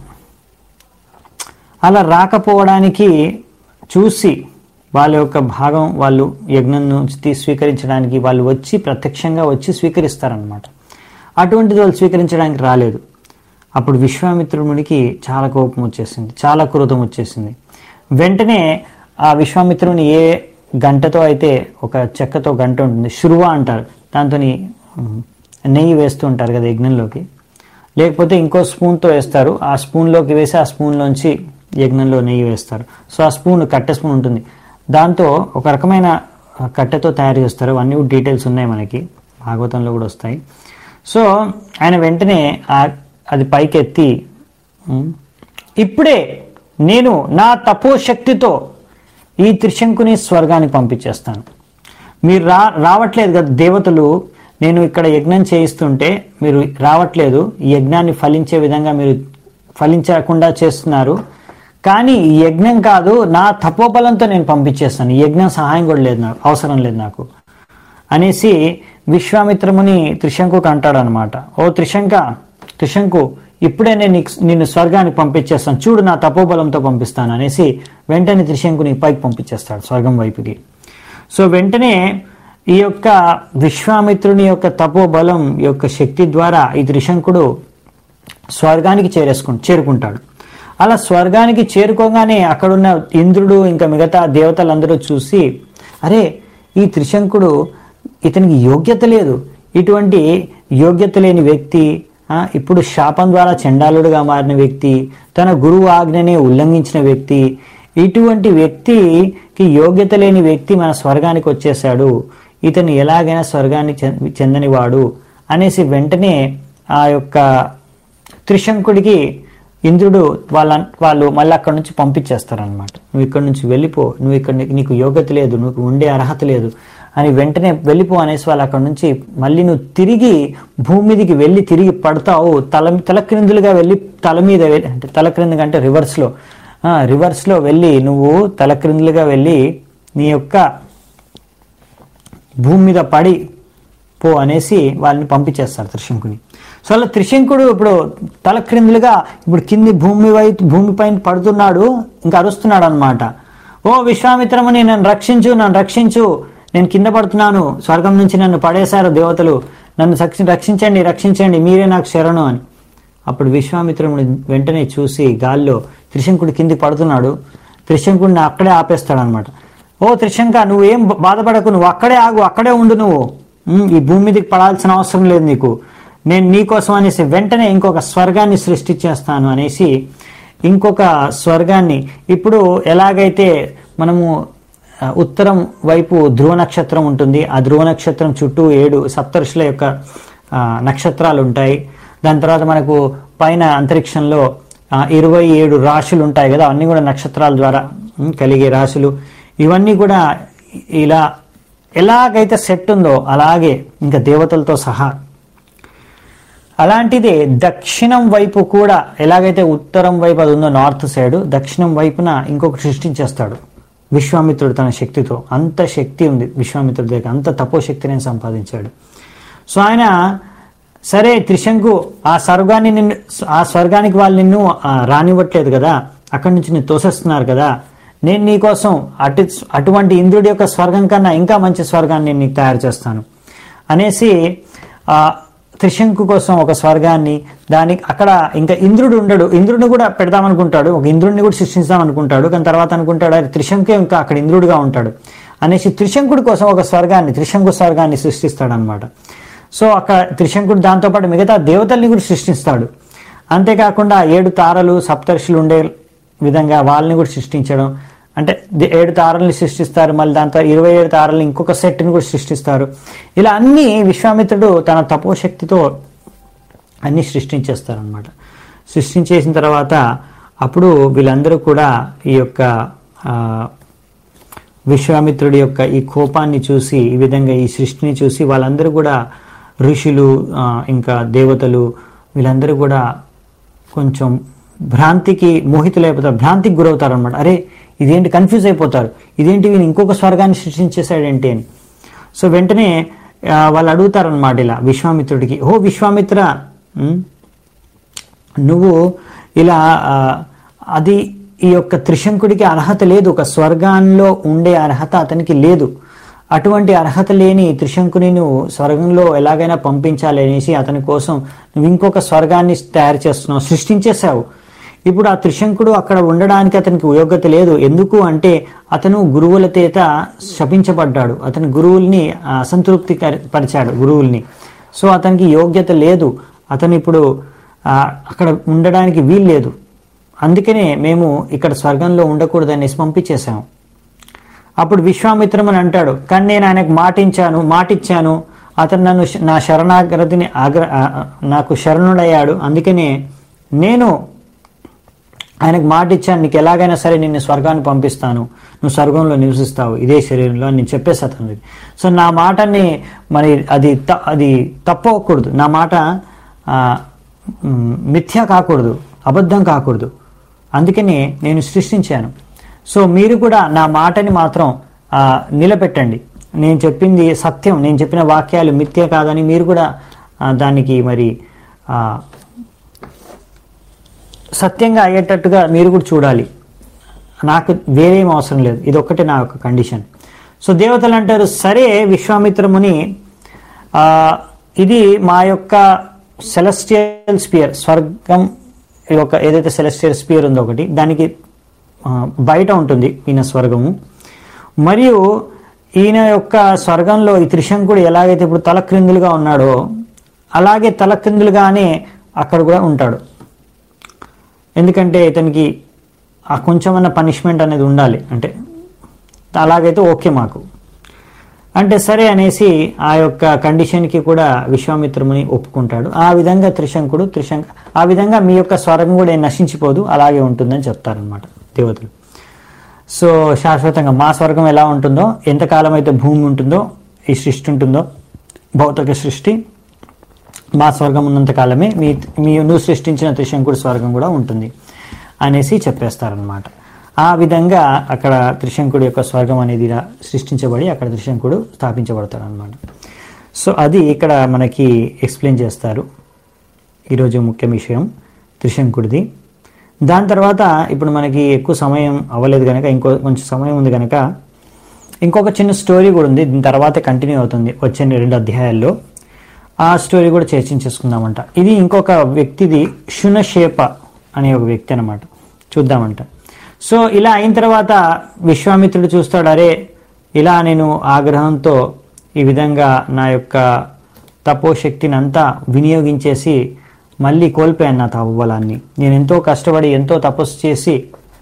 అలా రాకపోవడానికి చూసి వాళ్ళ యొక్క భాగం వాళ్ళు యజ్ఞం నుంచి తీ- స్వీకరించడానికి వాళ్ళు వచ్చి ప్రత్యక్షంగా వచ్చి స్వీకరిస్తారనమాట అటువంటిది వాళ్ళు స్వీకరించడానికి రాలేదు అప్పుడు విశ్వామిత్రునికి చాలా కోపం వచ్చేసింది చాలా క్రోధం వచ్చేసింది వెంటనే ఆ విశ్వామిత్రుని ఏ గంటతో అయితే ఒక చెక్కతో గంట ఉంటుంది శురువ అంటారు దాంతో నెయ్యి వేస్తూ ఉంటారు కదా యజ్ఞంలోకి లేకపోతే ఇంకో స్పూన్తో వేస్తారు ఆ స్పూన్లోకి వేసి ఆ స్పూన్లోంచి యజ్ఞంలో నెయ్యి వేస్తారు సో ఆ స్పూన్ కట్టె స్పూన్ ఉంటుంది దాంతో ఒక రకమైన కట్టెతో తయారు చేస్తారు అవన్నీ కూడా డీటెయిల్స్ ఉన్నాయి మనకి భాగవతంలో కూడా వస్తాయి సో ఆయన వెంటనే ఆ- అది పైకెత్తి "ఉమ్, ఇప్పుడే నేను నా తపోశక్తితో ఈ త్రిశంకుని స్వర్గానికి పంపించేస్తాను మీరు రా రావట్లేదు కదా దేవతలు నేను ఇక్కడ యజ్ఞం చేయిస్తుంటే మీరు రావట్లేదు ఈ యజ్ఞాన్ని ఫలించే విధంగా మీరు ఫలించకుండా చేస్తున్నారు కానీ ఈ యజ్ఞం కాదు నా తపోబలంతో నేను పంపించేస్తాను ఈ యజ్ఞం సహాయం కూడా లేదు నాకు అవసరం లేదు నాకు అనేసి విశ్వామిత్రముని త్రిశంకుకు అంటాడు అనమాట ఓ త్రిశంక త్రిశంకు ఇప్పుడే నేను నీకు- నిన్ను స్వర్గానికి పంపించేస్తాను చూడు నా తపోబలంతో పంపిస్తాను అనేసి వెంటనే త్రిశంకుని పైకి పంపించేస్తాడు స్వర్గం వైపుకి సో వెంటనే ఈ యొక్క విశ్వామిత్రుని యొక్క తపోబలం యొక్క శక్తి ద్వారా ఈ త్రిశంకుడు స్వర్గానికి చేరేసుకు చేరుకుంటాడు అలా స్వర్గానికి చేరుకోగానే అక్కడున్న ఇంద్రుడు ఇంకా మిగతా దేవతలందరూ చూసి అరే ఈ త్రిశంకుడు ఇతనికి యోగ్యత లేదు ఇటువంటి యోగ్యత లేని వ్యక్తి ఆ, ఇప్పుడు శాపం ద్వారా చండాలుడుగా మారిన వ్యక్తి తన గురువు ఆజ్ఞని ఉల్లంఘించిన వ్యక్తి ఇటువంటి వ్యక్తికి యోగ్యత లేని వ్యక్తి మన స్వర్గానికి వచ్చేసాడు ఇతను ఎలాగైనా స్వర్గాన్ని చెంద- చెందనివాడు అనేసి వెంటనే ఆ యొక్క త్రిశంకుడికి ఇంద్రుడు వాళ్ళ వాళ్ళు మళ్ళీ అక్కడి నుంచి పంపించేస్తారనమాట నువ్వు ఇక్కడ నుంచి వెళ్ళిపో నువ్వు ఇక్కడ నీ- నీకు యోగ్యత లేదు నువ్వు ఉండే అర్హత లేదు అని వెంటనే వెళ్ళిపో అనేసి వాళ్ళు అక్కడ నుంచి మళ్ళీ నువ్వు తిరిగి భూమి మీదకి వెళ్ళి తిరిగి పడతావు తల తలక్రిందులుగా వెళ్ళి తల మీద వెళ్ళి అంటే తలక్రిందుగా అంటే రివర్స్లో రివర్స్లో వెళ్ళి నువ్వు తలక్రిందులుగా వెళ్ళి నీ యొక్క భూమి మీద పడి పో అనేసి వాళ్ళని పంపించేస్తారు త్రిశంకుని సో అలా త్రిశంకుడు ఇప్పుడు తల క్రిందులుగా ఇప్పుడు కింది భూమి వైపు భూమిపైన పడుతున్నాడు ఇంకా అరుస్తున్నాడు అనమాట ఓ విశ్వామిత్రముని నన్ను రక్షించు నన్ను రక్షించు నేను కింద పడుతున్నాను స్వర్గం నుంచి నన్ను పడేశారు దేవతలు నన్ను రక్షి- రక్షించండి రక్షించండి మీరే నాకు శరణు అని అప్పుడు విశ్వామిత్రముడు వెంటనే చూసి గాల్లో త్రిశంకుడు కిందికి పడుతున్నాడు త్రిశంకుడిని అక్కడే ఆపేస్తాడు అనమాట ఓ త్రిశంక నువ్వేం బ- బాధపడకు నువ్వు అక్కడే ఆగు అక్కడే ఉండు నువ్వు ఉమ్, ఈ భూమి మీదకి పడాల్సిన అవసరం లేదు నీకు నేను నీకోసం అనేసి వెంటనే ఇంకొక స్వర్గాన్ని సృష్టించేస్తాను అనేసి ఇంకొక స్వర్గాన్ని ఇప్పుడు ఎలాగైతే మనము ఆ, ఉత్తరం వైపు ధ్రువ నక్షత్రం ఉంటుంది ఆ ధ్రువ నక్షత్రం చుట్టూ ఏడు సప్తర్షుల యొక్క ఆ, నక్షత్రాలు ఉంటాయి దాని తర్వాత మనకు పైన అంతరిక్షంలో ఆ, ఇరవై ఏడు రాశులు ఉంటాయి కదా అన్నీ కూడా నక్షత్రాల ద్వారా ఉమ్, కలిగే రాశులు ఇవన్నీ కూడా ఇలా ఎలాగైతే సెట్ ఉందో అలాగే ఇంకా దేవతలతో సహా అలాంటిదే దక్షిణం వైపు కూడా ఎలాగైతే ఉత్తరం వైపు అది ఉందో నార్త్ సైడ్ దక్షిణం వైపున ఇంకొకటి సృష్టించేస్తాడు విశ్వామిత్రుడు తన శక్తితో అంత శక్తి ఉంది విశ్వామిత్రుడి దగ్గర అంత తపోశక్తిని ఆయన సంపాదించాడు సో ఆయన సరే త్రిశంకు ఆ స్వర్గాన్ని నిన్ను ఆ స్వర్గానికి వాళ్ళు నిన్ను ఆ, రానివ్వట్లేదు కదా అక్కడి నుంచి నేను తోసేస్తున్నారు కదా నేను నీకోసం అటు అటువంటి ఇంద్రుడి యొక్క స్వర్గం కన్నా ఇంకా మంచి స్వర్గాన్ని నేను నీకు తయారు చేస్తాను అనేసి ఆ త్రిశంకు కోసం ఒక స్వర్గాన్ని దానికి అక్కడ ఇంకా ఇంద్రుడు ఉండడు ఇంద్రుడిని కూడా పెడదామనుకుంటాడు ఒక ఇంద్రుడిని కూడా సృష్టించాం అనుకుంటాడు కానీ తర్వాత అనుకుంటాడు అది త్రిశంకే ఇంకా అక్కడ ఇంద్రుడిగా ఉంటాడు అనేసి త్రిశంకుడి కోసం ఒక స్వర్గాన్ని త్రిశంకు స్వర్గాన్ని సృష్టిస్తాడు అనమాట సో అక్కడ త్రిశంకుడు దాంతోపాటు మిగతా దేవతల్ని కూడా సృష్టిస్తాడు అంతేకాకుండా ఏడు తారలు సప్తర్షులు ఉండే విధంగా వాళ్ళని కూడా సృష్టించడం అంటే ది- ఏడు తారల్ని సృష్టిస్తారు మళ్ళీ దాంతో ఇరవై ఏడు తారల్ని ఇంకొక సెట్ని కూడా సృష్టిస్తారు ఇలా అన్ని విశ్వామిత్రుడు తన తపోశక్తితో అన్ని సృష్టించేస్తారనమాట సృష్టించేసిన తర్వాత అప్పుడు వీళ్ళందరూ కూడా ఈ యొక్క ఆ, విశ్వామిత్రుడి యొక్క ఈ కోపాన్ని చూసి ఈ విధంగా ఈ సృష్టిని చూసి వాళ్ళందరూ కూడా ఋషులు ఆ, ఇంకా దేవతలు వీళ్ళందరూ కూడా కొంచెం భ్రాంతికి మోహితులైపోతారు భ్రాంతికి గురవుతారు అనమాట అరే ఇదేంటి కన్ఫ్యూజ్ అయిపోతారు ఇదేంటి వీళ్ళు ఇంకొక స్వర్గాన్ని సృష్టించేశాడేంటి అని సో వెంటనే ఆ, వాళ్ళు అడుగుతారనమాట ఇలా విశ్వామిత్రుడికి ఓ విశ్వామిత్ర ఉమ్, నువ్వు ఇలా ఆ, అది ఈ యొక్క త్రిశంకుడికి అర్హత లేదు ఒక స్వర్గాల్లో ఉండే అర్హత అతనికి లేదు అటువంటి అర్హత లేని త్రిశంకుని నువ్వు స్వర్గంలో ఎలాగైనా పంపించాలి అనేసి అతని కోసం నువ్వు ఇంకొక స్వర్గాన్ని తయారు చేస్తున్నావు సృష్టించేశావు ఇప్పుడు ఆ త్రిశంకుడు అక్కడ ఉండడానికి అతనికి యోగ్యత లేదు ఎందుకు అంటే అతను గురువుల చేత శపించబడ్డాడు అతని గురువుల్ని ఆ, అసంతృప్తి కరి- పరిచాడు గురువుల్ని సో అతనికి యోగ్యత లేదు అతను ఇప్పుడు ఆ, అక్కడ ఉండడానికి వీలు లేదు అందుకనే మేము ఇక్కడ స్వర్గంలో ఉండకూడదనేసి పంపించేశాము అప్పుడు విశ్వామిత్రం అని అంటాడు కానీ నేను ఆయనకు మాటించాను మాటిచ్చాను అతను నన్ను శ- నా శరణాగతిని ఆగ్ర ఆ, ఆ, నాకు శరణుడయ్యాడు అందుకనే నేను ఆయనకు మాట ఇచ్చాను నీకు ఎలాగైనా సరే నిన్ను స్వర్గాన్ని పంపిస్తాను నువ్వు స్వర్గంలో నివసిస్తావు ఇదే శరీరంలో అని నేను చెప్పేసి అతనికి సో నా మాటని మరి అది త- అది తప్పకూడదు నా మాట ఆ, మ్, మిథ్య కాకూడదు అబద్ధం కాకూడదు అందుకని నేను సృష్టించాను సో మీరు కూడా నా మాటని మాత్రం ఆ, నిలబెట్టండి నేను చెప్పింది సత్యం నేను చెప్పిన వాక్యాలు మిథ్య కాదని మీరు కూడా ఆ, దానికి మరి ఆ, సత్యంగా అయ్యేటట్టుగా మీరు కూడా చూడాలి నాకు వేరేం అవసరం లేదు ఇది ఒక్కటే నా యొక్క కండిషన్ సో దేవతలు అంటారు సరే విశ్వామిత్రముని ఆ, ఇది మా యొక్క సెలస్టియల్ స్పియర్ స్వర్గం ఈ యొక్క ఏదైతే సెలస్టియల్ స్పియర్ ఉందో ఒకటి దానికి ఆ, బయట ఉంటుంది ఈయన స్వర్గము మరియు ఈయన యొక్క స్వర్గంలో ఈ త్రిశంకుడు ఎలాగైతే ఇప్పుడు తలక్రిందులుగా ఉన్నాడో అలాగే తలక్రిందులుగానే అక్కడ కూడా ఉంటాడు ఎందుకంటే ఇతనికి ఆ కొంచెమన్న పనిష్మెంట్ అనేది ఉండాలి అంటే అలాగైతే ఓకే మాకు అంటే సరే అనేసి ఆ యొక్క కండిషన్కి కూడా విశ్వామిత్రముని ఒప్పుకుంటాడు ఆ విధంగా త్రిశంకుడు త్రిశంక ఆ విధంగా మీ యొక్క స్వర్గం కూడా ఏం నశించిపోదు అలాగే ఉంటుందని చెప్తారనమాట దేవతలు సో శాశ్వతంగా మా స్వర్గం ఎలా ఉంటుందో ఎంతకాలం అయితే భూమి ఉంటుందో ఈ సృష్టి ఉంటుందో భౌతిక సృష్టి మా స్వర్గం ఉన్నంత కాలమే మీ మీ నువ్వు సృష్టించిన త్రిశంకుడు స్వర్గం కూడా ఉంటుంది అనేసి చెప్పేస్తారనమాట ఆ విధంగా అక్కడ త్రిశంకుడు యొక్క స్వర్గం అనేది ఇలా సృష్టించబడి అక్కడ త్రిశంకుడు స్థాపించబడతాడు అనమాట సో అది ఇక్కడ మనకి ఎక్స్ప్లెయిన్ చేస్తారు ఈరోజు ముఖ్య విషయం త్రిశంకుడిది దాని తర్వాత ఇప్పుడు మనకి ఎక్కువ సమయం అవ్వలేదు కనుక ఇంకో కొంచెం సమయం ఉంది కనుక ఇంకొక చిన్న స్టోరీ కూడా ఉంది దీని తర్వాత కంటిన్యూ అవుతుంది వచ్చే రెండు అధ్యాయాల్లో ఆ స్టోరీ కూడా చర్చించేసుకుందామంట ఇది ఇంకొక వ్యక్తిది శునశేప అనే ఒక వ్యక్తి అనమాట చూద్దామంట సో ఇలా అయిన తర్వాత విశ్వామిత్రుడు చూస్తాడు అరే ఇలా నేను ఆగ్రహంతో ఈ విధంగా నా యొక్క తపోశక్తిని అంతా వినియోగించేసి మళ్ళీ కోల్పోయాను నా తపోబలాన్ని నేను ఎంతో కష్టపడి ఎంతో తపస్సు చేసి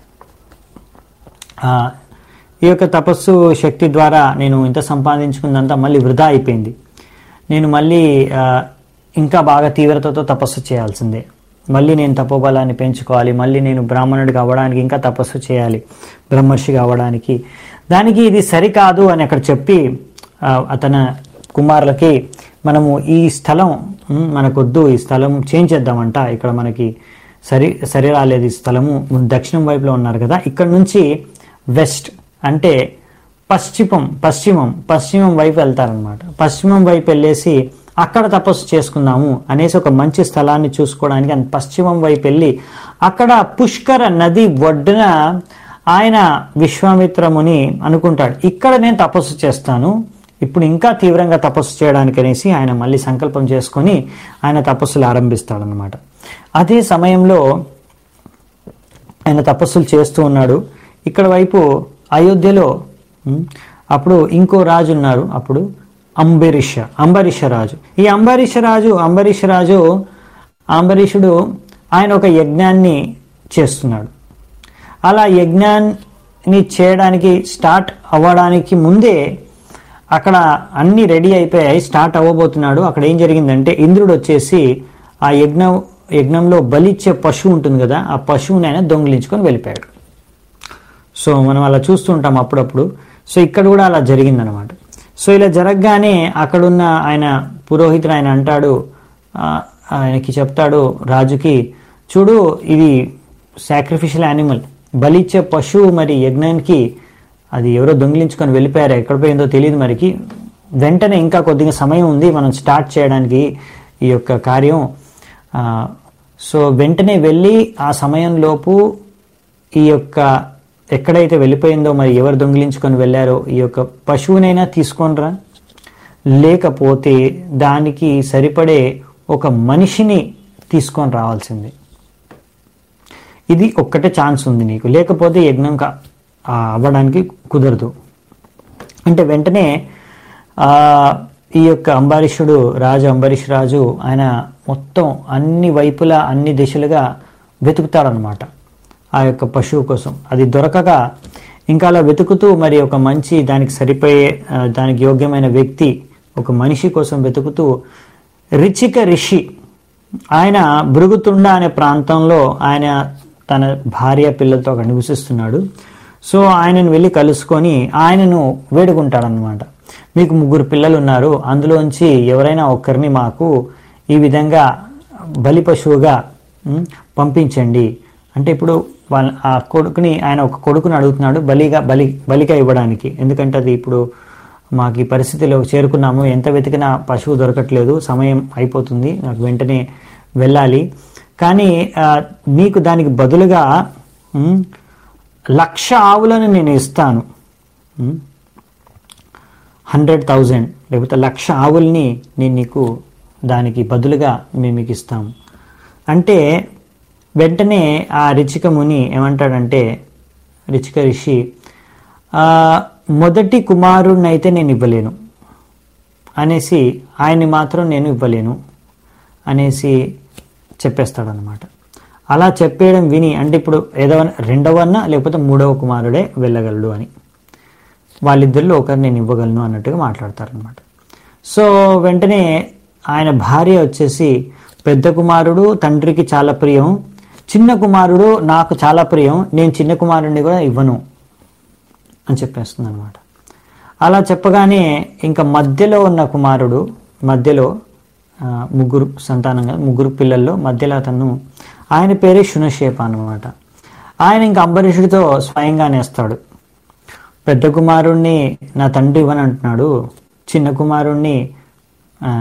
ఆ, ఈ యొక్క తపస్సు శక్తి ద్వారా నేను ఇంత సంపాదించుకున్నంత మళ్ళీ వృధా అయిపోయింది నేను మళ్ళీ ఆ, ఇంకా బాగా తీవ్రతతో తపస్సు చేయాల్సిందే మళ్ళీ నేను తపోబలాన్ని పెంచుకోవాలి మళ్ళీ నేను బ్రాహ్మణుడికి అవ్వడానికి ఇంకా తపస్సు చేయాలి బ్రహ్మర్షిగా అవ్వడానికి దానికి ఇది సరికాదు అని అక్కడ చెప్పి ఆ, అతని కుమారులకి మనము ఈ స్థలం ఉమ్, మనకొద్దు ఈ స్థలం చేంజ్ చేద్దామంట ఇక్కడ మనకి సరి సరి రాలేదు ఈ స్థలము దక్షిణం వైపులో ఉన్నారు కదా ఇక్కడ నుంచి వెస్ట్ అంటే పశ్చిమం పశ్చిమం పశ్చిమం వైపు వెళ్తారనమాట పశ్చిమం వైపు వెళ్ళేసి అక్కడ తపస్సు చేసుకుందాము అనేసి ఒక మంచి స్థలాన్ని చూసుకోవడానికి ఆయన పశ్చిమం వైపు వెళ్ళి అక్కడ పుష్కర నది ఒడ్డున ఆయన విశ్వామిత్రముని అనుకుంటాడు ఇక్కడ నేను తపస్సు చేస్తాను ఇప్పుడు ఇంకా తీవ్రంగా తపస్సు చేయడానికి అనేసి ఆయన మళ్ళీ సంకల్పం చేసుకొని ఆయన తపస్సులు ఆరంభిస్తాడనమాట అదే సమయంలో ఆయన తపస్సులు చేస్తూ ఉన్నాడు ఇక్కడ వైపు అయోధ్యలో ఉమ్, అప్పుడు ఇంకో రాజు ఉన్నారు అప్పుడు అంబరీష అంబరీష రాజు ఈ అంబరీష రాజు అంబరీష రాజు అంబరీషుడు ఆయన ఒక యజ్ఞాన్ని చేస్తున్నాడు అలా యజ్ఞాన్ని చేయడానికి స్టార్ట్ అవ్వడానికి ముందే అక్కడ అన్ని రెడీ అయిపోయాయి స్టార్ట్ అవ్వబోతున్నాడు అక్కడ ఏం జరిగిందంటే ఇంద్రుడు వచ్చేసి ఆ యజ్ఞం యజ్ఞంలో బలిచ్చే పశువు ఉంటుంది కదా ఆ పశువుని ఆయన దొంగిలించుకొని వెళ్ళిపోయాడు సో మనం అలా చూస్తుంటాం అప్పుడప్పుడు సో ఇక్కడ కూడా అలా జరిగిందనమాట సో ఇలా జరగగానే అక్కడున్న ఆయన పురోహితుడు ఆయన అంటాడు ఆ, ఆయనకి చెప్తాడు రాజుకి చూడు ఇది సాక్రిఫిషియల్ యానిమల్ బలిచ్చే పశువు మరి యజ్ఞానికి అది ఎవరో దొంగిలించుకొని వెళ్ళిపోయారు ఎక్కడ పోయిందో తెలియదు మరికి వెంటనే ఇంకా కొద్దిగా సమయం ఉంది మనం స్టార్ట్ చేయడానికి ఈ యొక్క కార్యం ఆ, సో వెంటనే వెళ్ళి ఆ సమయంలోపు ఈ యొక్క ఎక్కడైతే వెళ్ళిపోయిందో మరి ఎవరు దొంగిలించుకొని వెళ్ళారో ఈ యొక్క పశువునైనా తీసుకొనిరా లేకపోతే దానికి సరిపడే ఒక మనిషిని తీసుకొని రావాల్సింది ఇది ఒక్కటే ఛాన్స్ ఉంది నీకు లేకపోతే యజ్ఞం కా- ఆ, అవ్వడానికి కుదరదు అంటే వెంటనే ఆ, ఈ యొక్క అంబరీషుడు రాజు అంబరీష్ రాజు ఆయన మొత్తం అన్ని వైపులా అన్ని దిశలుగా వెతుకుతాడనమాట ఆ యొక్క పశువు కోసం అది దొరకగా ఇంకా అలా వెతుకుతూ మరి ఒక మంచి దానికి సరిపోయే ఆ, దానికి యోగ్యమైన వ్యక్తి ఒక మనిషి కోసం వెతుకుతూ రిచిక రిషి ఆయన భృగుతుండ అనే ప్రాంతంలో ఆయన తన భార్య పిల్లలతో అక్కడ నివసిస్తున్నాడు సో ఆయనను వెళ్ళి కలుసుకొని ఆయనను వేడుకుంటాడనమాట మీకు ముగ్గురు పిల్లలు ఉన్నారు అందులోంచి ఎవరైనా ఒక్కరిని మాకు ఈ విధంగా బలి పశువుగా ఉమ్, పంపించండి అంటే ఇప్పుడు వాళ్ళ ఆ కొడుకుని ఆయన ఒక కొడుకుని అడుగుతున్నాడు బలిగా బలి బలిగా ఇవ్వడానికి ఎందుకంటే అది ఇప్పుడు మాకు ఈ పరిస్థితిలో చేరుకున్నాము ఎంత వెతికినా పశువు దొరకట్లేదు సమయం అయిపోతుంది నాకు వెంటనే వెళ్ళాలి కానీ ఆ, నీకు దానికి బదులుగా ఉమ్, లక్ష ఆవులను నేను ఇస్తాను ఉమ్, హండ్రెడ్ థౌజండ్ లేకపోతే లక్ష ఆవుల్ని నేను నీకు దానికి బదులుగా మేము మీకు ఇస్తాము అంటే వెంటనే ఆ రిచిక ముని ఏమంటాడంటే రిచిక రిషి "ఆ, మొదటి కుమారుడిని అయితే నేను ఇవ్వలేను అనేసి ఆయన్ని మాత్రం నేను ఇవ్వలేను అనేసి చెప్పేస్తాడనమాట అలా చెప్పేయడం విని అంటే ఇప్పుడు ఏదో రెండవన్న లేకపోతే మూడవ కుమారుడే వెళ్ళగలడు అని వాళ్ళిద్దరిలో ఒకరు నేను ఇవ్వగలను అన్నట్టుగా మాట్లాడతారనమాట సో వెంటనే ఆయన భార్య వచ్చేసి పెద్ద కుమారుడు తండ్రికి చాలా ప్రియం చిన్న కుమారుడు నాకు చాలా ప్రియం నేను చిన్న కుమారుడిని కూడా ఇవ్వను అని చెప్పేస్తుంది అనమాట అలా చెప్పగానే ఇంకా మధ్యలో ఉన్న కుమారుడు మధ్యలో ఆ, ముగ్గురు సంతానంగా ముగ్గురు పిల్లల్లో మధ్యలో అతను ఆయన పేరే శునశేప అనమాట ఆయన ఇంకా అంబరీషుడితో స్వయంగా నేస్తాడు పెద్ద కుమారుణ్ణి నా తండ్రి ఇవ్వని అంటున్నాడు చిన్న కుమారుణ్ణి ఆ,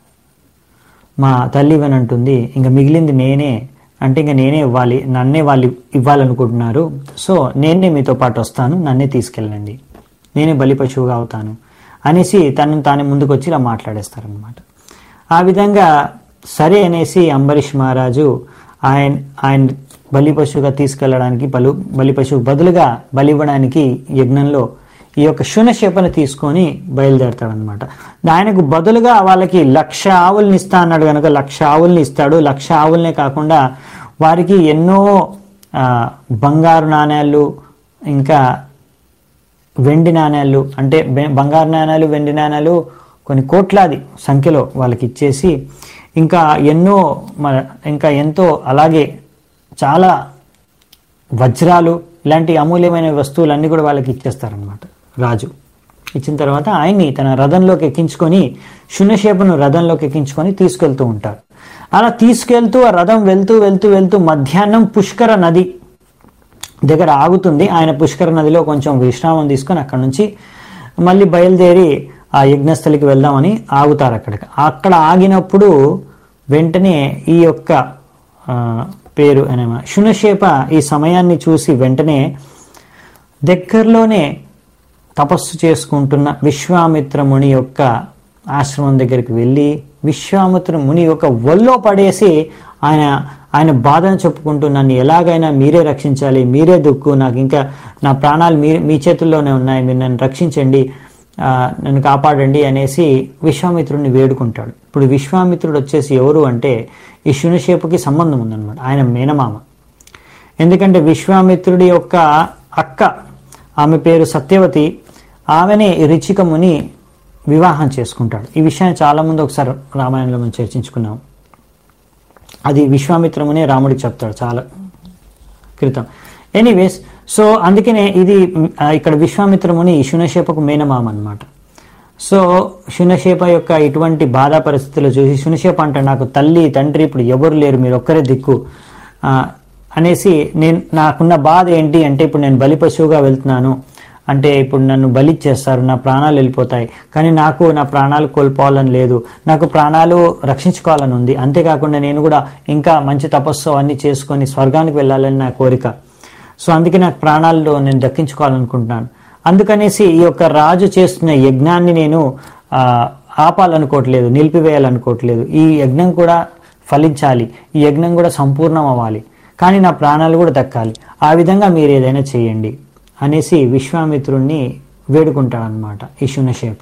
మా తల్లి ఇవ్వని అంటుంది ఇంకా మిగిలింది నేనే అంటే ఇంకా నేనే ఇవ్వాలి నన్నే వాళ్ళు ఇవ్వాలనుకుంటున్నారు సో నేనే మీతో పాటు వస్తాను నన్నే తీసుకెళ్ళండి నేనే బలి పశువుగా అవుతాను అనేసి తనను తానే ముందుకు వచ్చి ఇలా మాట్లాడేస్తారనమాట ఆ విధంగా సరే అనేసి అంబరీష్ మహారాజు ఆయన ఆయన బలి పశువుగా తీసుకెళ్ళడానికి బలు బలి పశువు బదులుగా బలి ఇవ్వడానికి యజ్ఞంలో ఈ యొక్క శూన్యశేపను తీసుకొని బయలుదేరతాడనమాట ఆయనకు బదులుగా వాళ్ళకి లక్ష ఆవుల్ని ఇస్తా అన్నాడు కనుక లక్ష ఆవుల్ని ఇస్తాడు లక్ష ఆవుల్నే కాకుండా వారికి ఎన్నో ఆ, బంగారు నాణేలు ఇంకా వెండి నాణేలు అంటే బె- బంగారు నాణేలు వెండి నాణేలు కొన్ని కోట్లాది సంఖ్యలో వాళ్ళకి ఇచ్చేసి ఇంకా ఎన్నో మన ఇంకా ఎంతో అలాగే చాలా వజ్రాలు ఇలాంటి అమూల్యమైన వస్తువులన్నీ కూడా వాళ్ళకి ఇచ్చేస్తారనమాట రాజు ఇచ్చిన తర్వాత ఆయన్ని తన రథంలోకి ఎక్కించుకొని శూన్యశేపను రథంలోకి ఎక్కించుకొని తీసుకెళ్తూ ఉంటారు అలా తీసుకెళ్తూ ఆ రథం వెళ్తూ వెళ్తూ వెళ్తూ మధ్యాహ్నం పుష్కర నది దగ్గర ఆగుతుంది ఆయన పుష్కర నదిలో కొంచెం విశ్రామం తీసుకొని అక్కడ నుంచి మళ్ళీ బయలుదేరి ఆ యజ్ఞస్థలికి వెళ్దామని ఆగుతారు అక్కడికి అక్కడ ఆగినప్పుడు వెంటనే ఈ యొక్క ఆ, పేరు అనేమా శునశేప ఈ సమయాన్ని చూసి వెంటనే దగ్గరలోనే తపస్సు చేసుకుంటున్న విశ్వామిత్ర ముని యొక్క ఆశ్రమం దగ్గరికి వెళ్ళి విశ్వామిత్ర ముని యొక్క ఒళ్ళో పడేసి ఆయన ఆయన బాధను చెప్పుకుంటూ నన్ను ఎలాగైనా మీరే రక్షించాలి మీరే దుక్కు నాకు ఇంకా నా ప్రాణాలు మీ మీ చేతుల్లోనే ఉన్నాయి మీరు నన్ను రక్షించండి ఆ, నన్ను కాపాడండి అనేసి విశ్వామిత్రుడిని వేడుకుంటాడు ఇప్పుడు విశ్వామిత్రుడు వచ్చేసి ఎవరు అంటే ఈ శునశేపుకి సంబంధం ఉందన్నమాట ఆయన మేనమామ ఎందుకంటే విశ్వామిత్రుడి యొక్క అక్క ఆమె పేరు సత్యవతి ఆమెనే ఈ రిచికముని వివాహం చేసుకుంటాడు ఈ విషయాన్ని చాలా ముందు ఒకసారి రామాయణంలో మనం చర్చించుకున్నాం అది విశ్వామిత్రమునే రాముడికి చెప్తాడు చాలా క్రితం ఎనీవేస్ సో అందుకనే ఇది మ్, ఆ, ఇక్కడ విశ్వామిత్రముని శునశేపకు మేనమామ అన్నమాట సో శునశేప యొక్క ఇటువంటి బాధా పరిస్థితులు చూసి శునశేప అంటే నాకు తల్లి తండ్రి ఇప్పుడు ఎవరు లేరు మీరు ఒక్కరే దిక్కు ఆ, అనేసి నేను నాకున్న బాధ ఏంటి అంటే ఇప్పుడు నేను బలి పశువుగా వెళ్తున్నాను అంటే ఇప్పుడు నన్ను బలిచ్చేస్తారు నా ప్రాణాలు వెళ్ళిపోతాయి కానీ నాకు నా ప్రాణాలు కోల్పోవాలని లేదు నాకు ప్రాణాలు రక్షించుకోవాలని ఉంది అంతేకాకుండా నేను కూడా ఇంకా మంచి తపస్సు అన్ని చేసుకొని స్వర్గానికి వెళ్ళాలని నా కోరిక సో అందుకే నాకు ప్రాణాల్లో నేను దక్కించుకోవాలనుకుంటున్నాను అందుకనేసి ఈ యొక్క రాజు చేస్తున్న యజ్ఞాన్ని నేను ఆ, ఆపాలనుకోవట్లేదు నిలిపివేయాలనుకోవట్లేదు ఈ యజ్ఞం కూడా ఫలించాలి ఈ యజ్ఞం కూడా సంపూర్ణం అవ్వాలి కానీ నా ప్రాణాలు కూడా దక్కాలి ఆ విధంగా మీరు ఏదైనా చేయండి అనేసి విశ్వామిత్రుణ్ణి వేడుకుంటాడనమాట ఈ శునశేప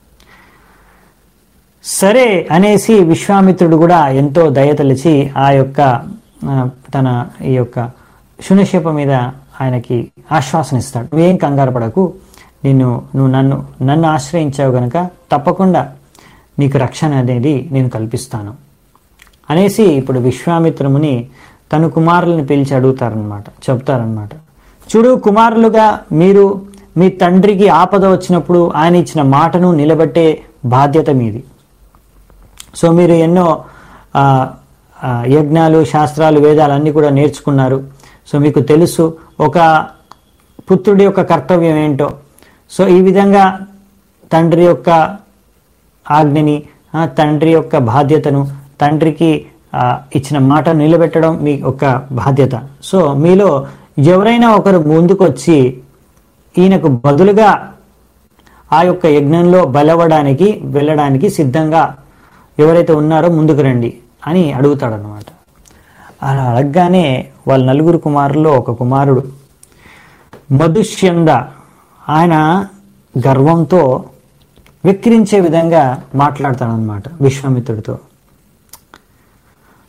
సరే అనేసి విశ్వామిత్రుడు కూడా ఎంతో దయతలిచి ఆ యొక్క ఆ, తన ఈ యొక్క శునశేప మీద ఆయనకి ఆశ్వాసన ఇస్తాడు నువ్వేం కంగారు పడకు నిన్ను నువ్వు నన్ను నన్ను ఆశ్రయించావు గనక తప్పకుండా నీకు రక్షణ అనేది నేను కల్పిస్తాను అనేసి ఇప్పుడు విశ్వామిత్రముని తన కుమారులను పిలిచి అడుగుతారనమాట చెప్తారనమాట చూడు కుమారులుగా మీరు మీ తండ్రికి ఆపద వచ్చినప్పుడు ఆయన ఇచ్చిన మాటను నిలబెట్టే బాధ్యత మీది సో మీరు ఎన్నో ఆ, ఆ, యజ్ఞాలు శాస్త్రాలు వేదాలు అన్నీ కూడా నేర్చుకున్నారు సో మీకు తెలుసు ఒక పుత్రుడి యొక్క కర్తవ్యం ఏంటో సో ఈ విధంగా తండ్రి యొక్క ఆజ్ఞని ఆ, తండ్రి యొక్క బాధ్యతను తండ్రికి ఆ, ఇచ్చిన మాట నిలబెట్టడం మీ యొక్క బాధ్యత సో మీలో ఎవరైనా ఒకరు ముందుకొచ్చి ఈయనకు బదులుగా ఆ యొక్క యజ్ఞంలో బలవడానికి వెళ్ళడానికి సిద్ధంగా ఎవరైతే ఉన్నారో ముందుకు రండి అని అడుగుతాడనమాట అలా అడగగానే వాళ్ళ నలుగురు కుమారుల్లో ఒక కుమారుడు మధుష్యంద ఆయన గర్వంతో వెక్కిరించే విధంగా మాట్లాడతాడనమాట విశ్వామిత్రుడితో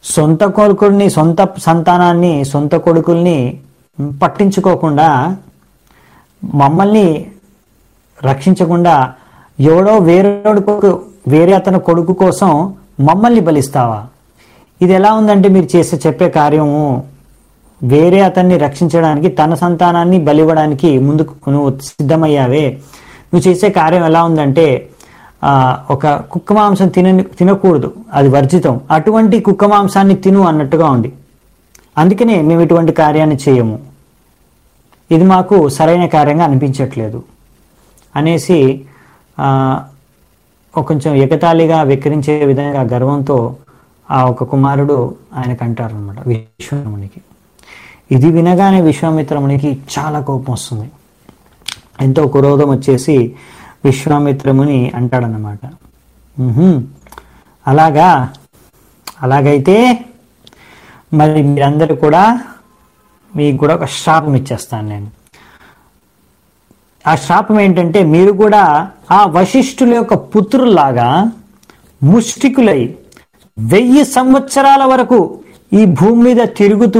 సొంత కొడుకుల్ని సొంత సంతానాన్ని సొంత కొడుకుల్ని పట్టించుకోకుండా మమ్మల్ని రక్షించకుండా ఎవడో వేరేడు కొడుకు వేరే అతని కొడుకు కోసం మమ్మల్ని బలిస్తావా ఇది ఎలా ఉందంటే మీరు చేసే చెప్పే కార్యము వేరే అతన్ని రక్షించడానికి తన సంతానాన్ని బలివ్వడానికి ముందుకు నువ్వు సిద్ధమయ్యావే నువ్వు చేసే కార్యం ఎలా ఉందంటే ఆ, ఒక కుక్క మాంసం తిన తినకూడదు అది వర్జితం అటువంటి కుక్క మాంసాన్ని తిను అన్నట్టుగా ఉంది అందుకనే మేము ఇటువంటి కార్యాన్ని చేయము ఇది మాకు సరైన కార్యంగా అనిపించట్లేదు అనేసి ఆ, ఒక కొంచెం ఎగతాళిగా వెక్కిరించే విధంగా గర్వంతో ఆ ఒక కుమారుడు ఆయనకు అంటారనమాట విశ్వామునికి ఇది వినగానే విశ్వామిత్రమునికి చాలా కోపం వస్తుంది ఎంతో క్రోధం వచ్చేసి విశ్వామిత్రముని అంటాడనమాట "ఉహుం, అలాగా అలాగైతే మరి మీరందరూ కూడా మీకు కూడా ఒక శాపం ఇచ్చేస్తాను నేను ఆ శాపం ఏంటంటే మీరు కూడా ఆ వశిష్ఠుల యొక్క పుత్రుల్లాగా ముష్టికులై వెయ్యి సంవత్సరాల వరకు ఈ భూమి మీద తిరుగుతూ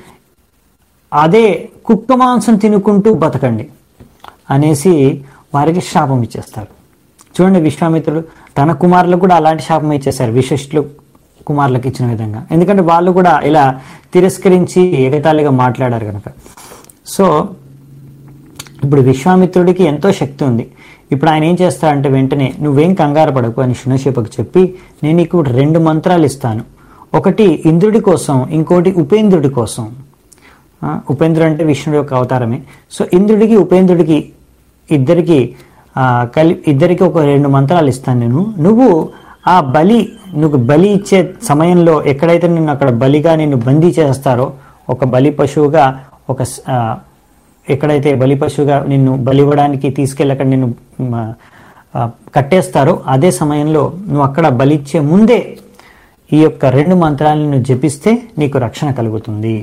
అదే కుక్క మాంసం తినుకుంటూ బతకండి అనేసి వారికి శాపం ఇచ్చేస్తారు చూడండి విశ్వామిత్రుడు తన కుమారులకు కూడా అలాంటి శాపం ఇచ్చేశారు విశిష్టులు కుమారులకు ఇచ్చిన విధంగా ఎందుకంటే వాళ్ళు కూడా ఇలా తిరస్కరించి ఎగతాళిగా మాట్లాడారు కనుక సో ఇప్పుడు విశ్వామిత్రుడికి ఎంతో శక్తి ఉంది ఇప్పుడు ఆయన ఏం చేస్తాడంటే వెంటనే నువ్వేం కంగారు పడకు అని శునశేపకు చెప్పి నేను నీకు రెండు మంత్రాలు ఇస్తాను ఒకటి ఇంద్రుడి కోసం ఇంకోటి ఉపేంద్రుడి కోసం ఆ, ఉపేంద్రుడు అంటే విష్ణుడు యొక్క అవతారమే సో ఇంద్రుడికి ఉపేంద్రుడికి ఇద్దరికి ఆ, కలి ఇద్దరికి ఒక రెండు మంత్రాలు ఇస్తాను నేను నువ్వు ఆ బలి నువ్వు బలి ఇచ్చే సమయంలో ఎక్కడైతే నిన్ను అక్కడ బలిగా నిన్ను బందీ చేస్తారో ఒక బలి పశువుగా ఒక స- ఆ, ఎక్కడైతే బలి పశువుగా నిన్ను బలివ్వడానికి తీసుకెళ్ళి అక్కడ నిన్ను మ, ఆ, కట్టేస్తారో అదే సమయంలో నువ్వు అక్కడ బలిచ్చే ముందే ఈ యొక్క రెండు మంత్రాలను నువ్వు జపిస్తే నీకు రక్షణ కలుగుతుంది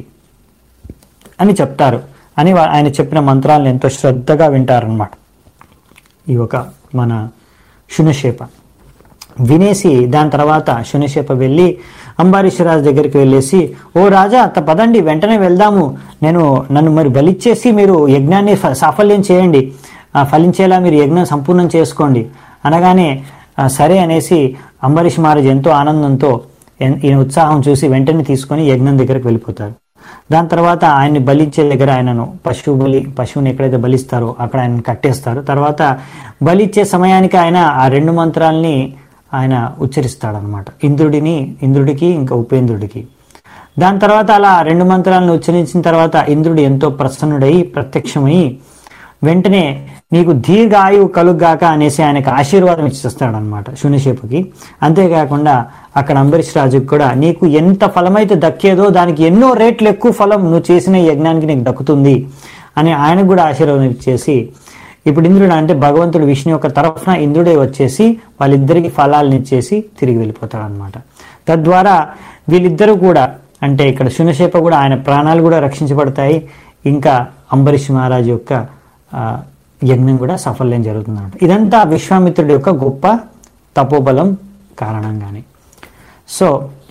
అని చెప్తారు అని వా- ఆయన చెప్పిన మంత్రాలను ఎంతో శ్రద్ధగా వింటారనమాట ఈ ఒక మన శునశేప వినేసి దాని తర్వాత శునశేప వెళ్ళి అంబారీశ్వరాజు దగ్గరికి వెళ్ళేసి ఓ రాజా అత్త పదండి వెంటనే వెళ్దాము నేను నన్ను మరి బలిచ్చేసి మీరు యజ్ఞాన్ని ఫ- సాఫల్యం చేయండి ఆ, ఫలించేలా మీరు యజ్ఞం సంపూర్ణం చేసుకోండి అనగానే ఆ, సరే అనేసి అంబరీష్ మహారాజ్ ఎంతో ఆనందంతో ఎన్- ఈయన ఉత్సాహం చూసి వెంటనే తీసుకొని యజ్ఞం దగ్గరికి వెళ్ళిపోతారు దాని తర్వాత ఆయన్ని బలిచ్చే దగ్గర ఆయనను పశువు బలి పశువుని ఎక్కడైతే బలిస్తారో అక్కడ ఆయన కట్టేస్తారు తర్వాత బలిచ్చే సమయానికి ఆయన ఆ రెండు మంత్రాల్ని ఆయన ఉచ్చరిస్తాడనమాట ఇంద్రుడిని ఇంద్రుడికి ఇంకా ఉపేంద్రుడికి దాని తర్వాత అలా ఆ రెండు మంత్రాలను ఉచ్చరించిన తర్వాత ఇంద్రుడు ఎంతో ప్రసన్నుడై ప్రత్యక్షమై వెంటనే నీకు దీర్ఘ ఆయువు కలుగ్గాక అనేసి ఆయనకు ఆశీర్వాదం ఇచ్చేస్తాడనమాట శూన్యశేపుకి అంతేకాకుండా అక్కడ అంబరీష్ రాజుకి కూడా నీకు ఎంత ఫలమైతే దక్కేదో దానికి ఎన్నో రేట్లు ఎక్కువ ఫలం నువ్వు చేసిన ఈ యజ్ఞానికి నీకు దక్కుతుంది అని ఆయనకు కూడా ఆశీర్వాదం ఇచ్చేసి ఇప్పుడు ఇంద్రుడు అంటే భగవంతుడు విష్ణు యొక్క తరఫున ఇంద్రుడే వచ్చేసి వాళ్ళిద్దరికి ఫలాలను ఇచ్చేసి తిరిగి వెళ్ళిపోతాడు అనమాట తద్వారా వీళ్ళిద్దరూ కూడా అంటే ఇక్కడ శునశేప కూడా ఆయన ప్రాణాలు కూడా రక్షించబడతాయి ఇంకా అంబరీష్ మహారాజు యొక్క ఆ, యజ్ఞం కూడా సఫల్యం జరుగుతుందన్నమాట ఇదంతా విశ్వామిత్రుడి యొక్క గొప్ప తపోబలం కారణంగానే సో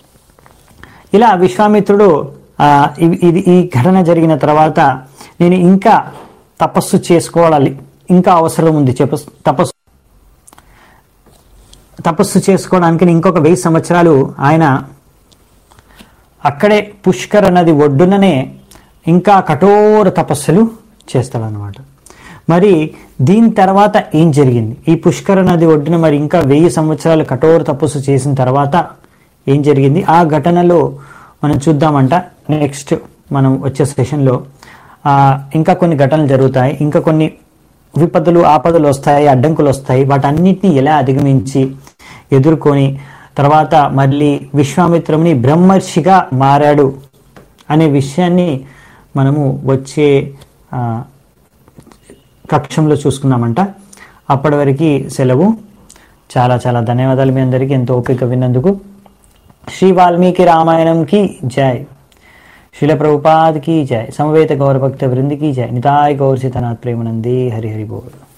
ఇలా విశ్వామిత్రుడు ఆ, ఇవి- ఇది ఈ ఘటన జరిగిన తర్వాత నేను ఇంకా తపస్సు చేసుకోవాలి ఇంకా అవసరం ఉంది చెప్ప తపస్సు తపస్సు చేసుకోవడానికి నేను ఇంకొక వెయ్యి సంవత్సరాలు ఆయన అక్కడే పుష్కర నది ఒడ్డుననే ఇంకా కఠోర తపస్సులు చేస్తాడనమాట మరి దీని తర్వాత ఏం జరిగింది ఈ పుష్కర నది ఒడ్డున మరి ఇంకా వెయ్యి సంవత్సరాలు కఠోర తపస్సు చేసిన తర్వాత ఏం జరిగింది ఆ ఘటనలో మనం చూద్దామంట నెక్స్ట్ మనం వచ్చే సెషన్లో ఆ, ఇంకా కొన్ని ఘటనలు జరుగుతాయి ఇంకా కొన్ని విపత్తులు ఆపదలు వస్తాయి అడ్డంకులు వస్తాయి వాటన్నిటిని ఎలా అధిగమించి ఎదుర్కొని తర్వాత మళ్ళీ విశ్వామిత్రుని బ్రహ్మర్షిగా మారాడు అనే విషయాన్ని మనము వచ్చే ఆ, కక్షంలో చూసుకుందామంట అప్పటి వరకు సెలవు చాలా చాలా ధన్యవాదాలు మీ అందరికీ ఎంతో ఓపిక విన్నందుకు శ్రీ వాల్మీకి రామాయణంకి జై శిల ప్రభుపాద్ की जय समवेत गौर भक्त वृंद की जय निताय गौर सीतानाथ प्रेमानंदी हरि हरि बोल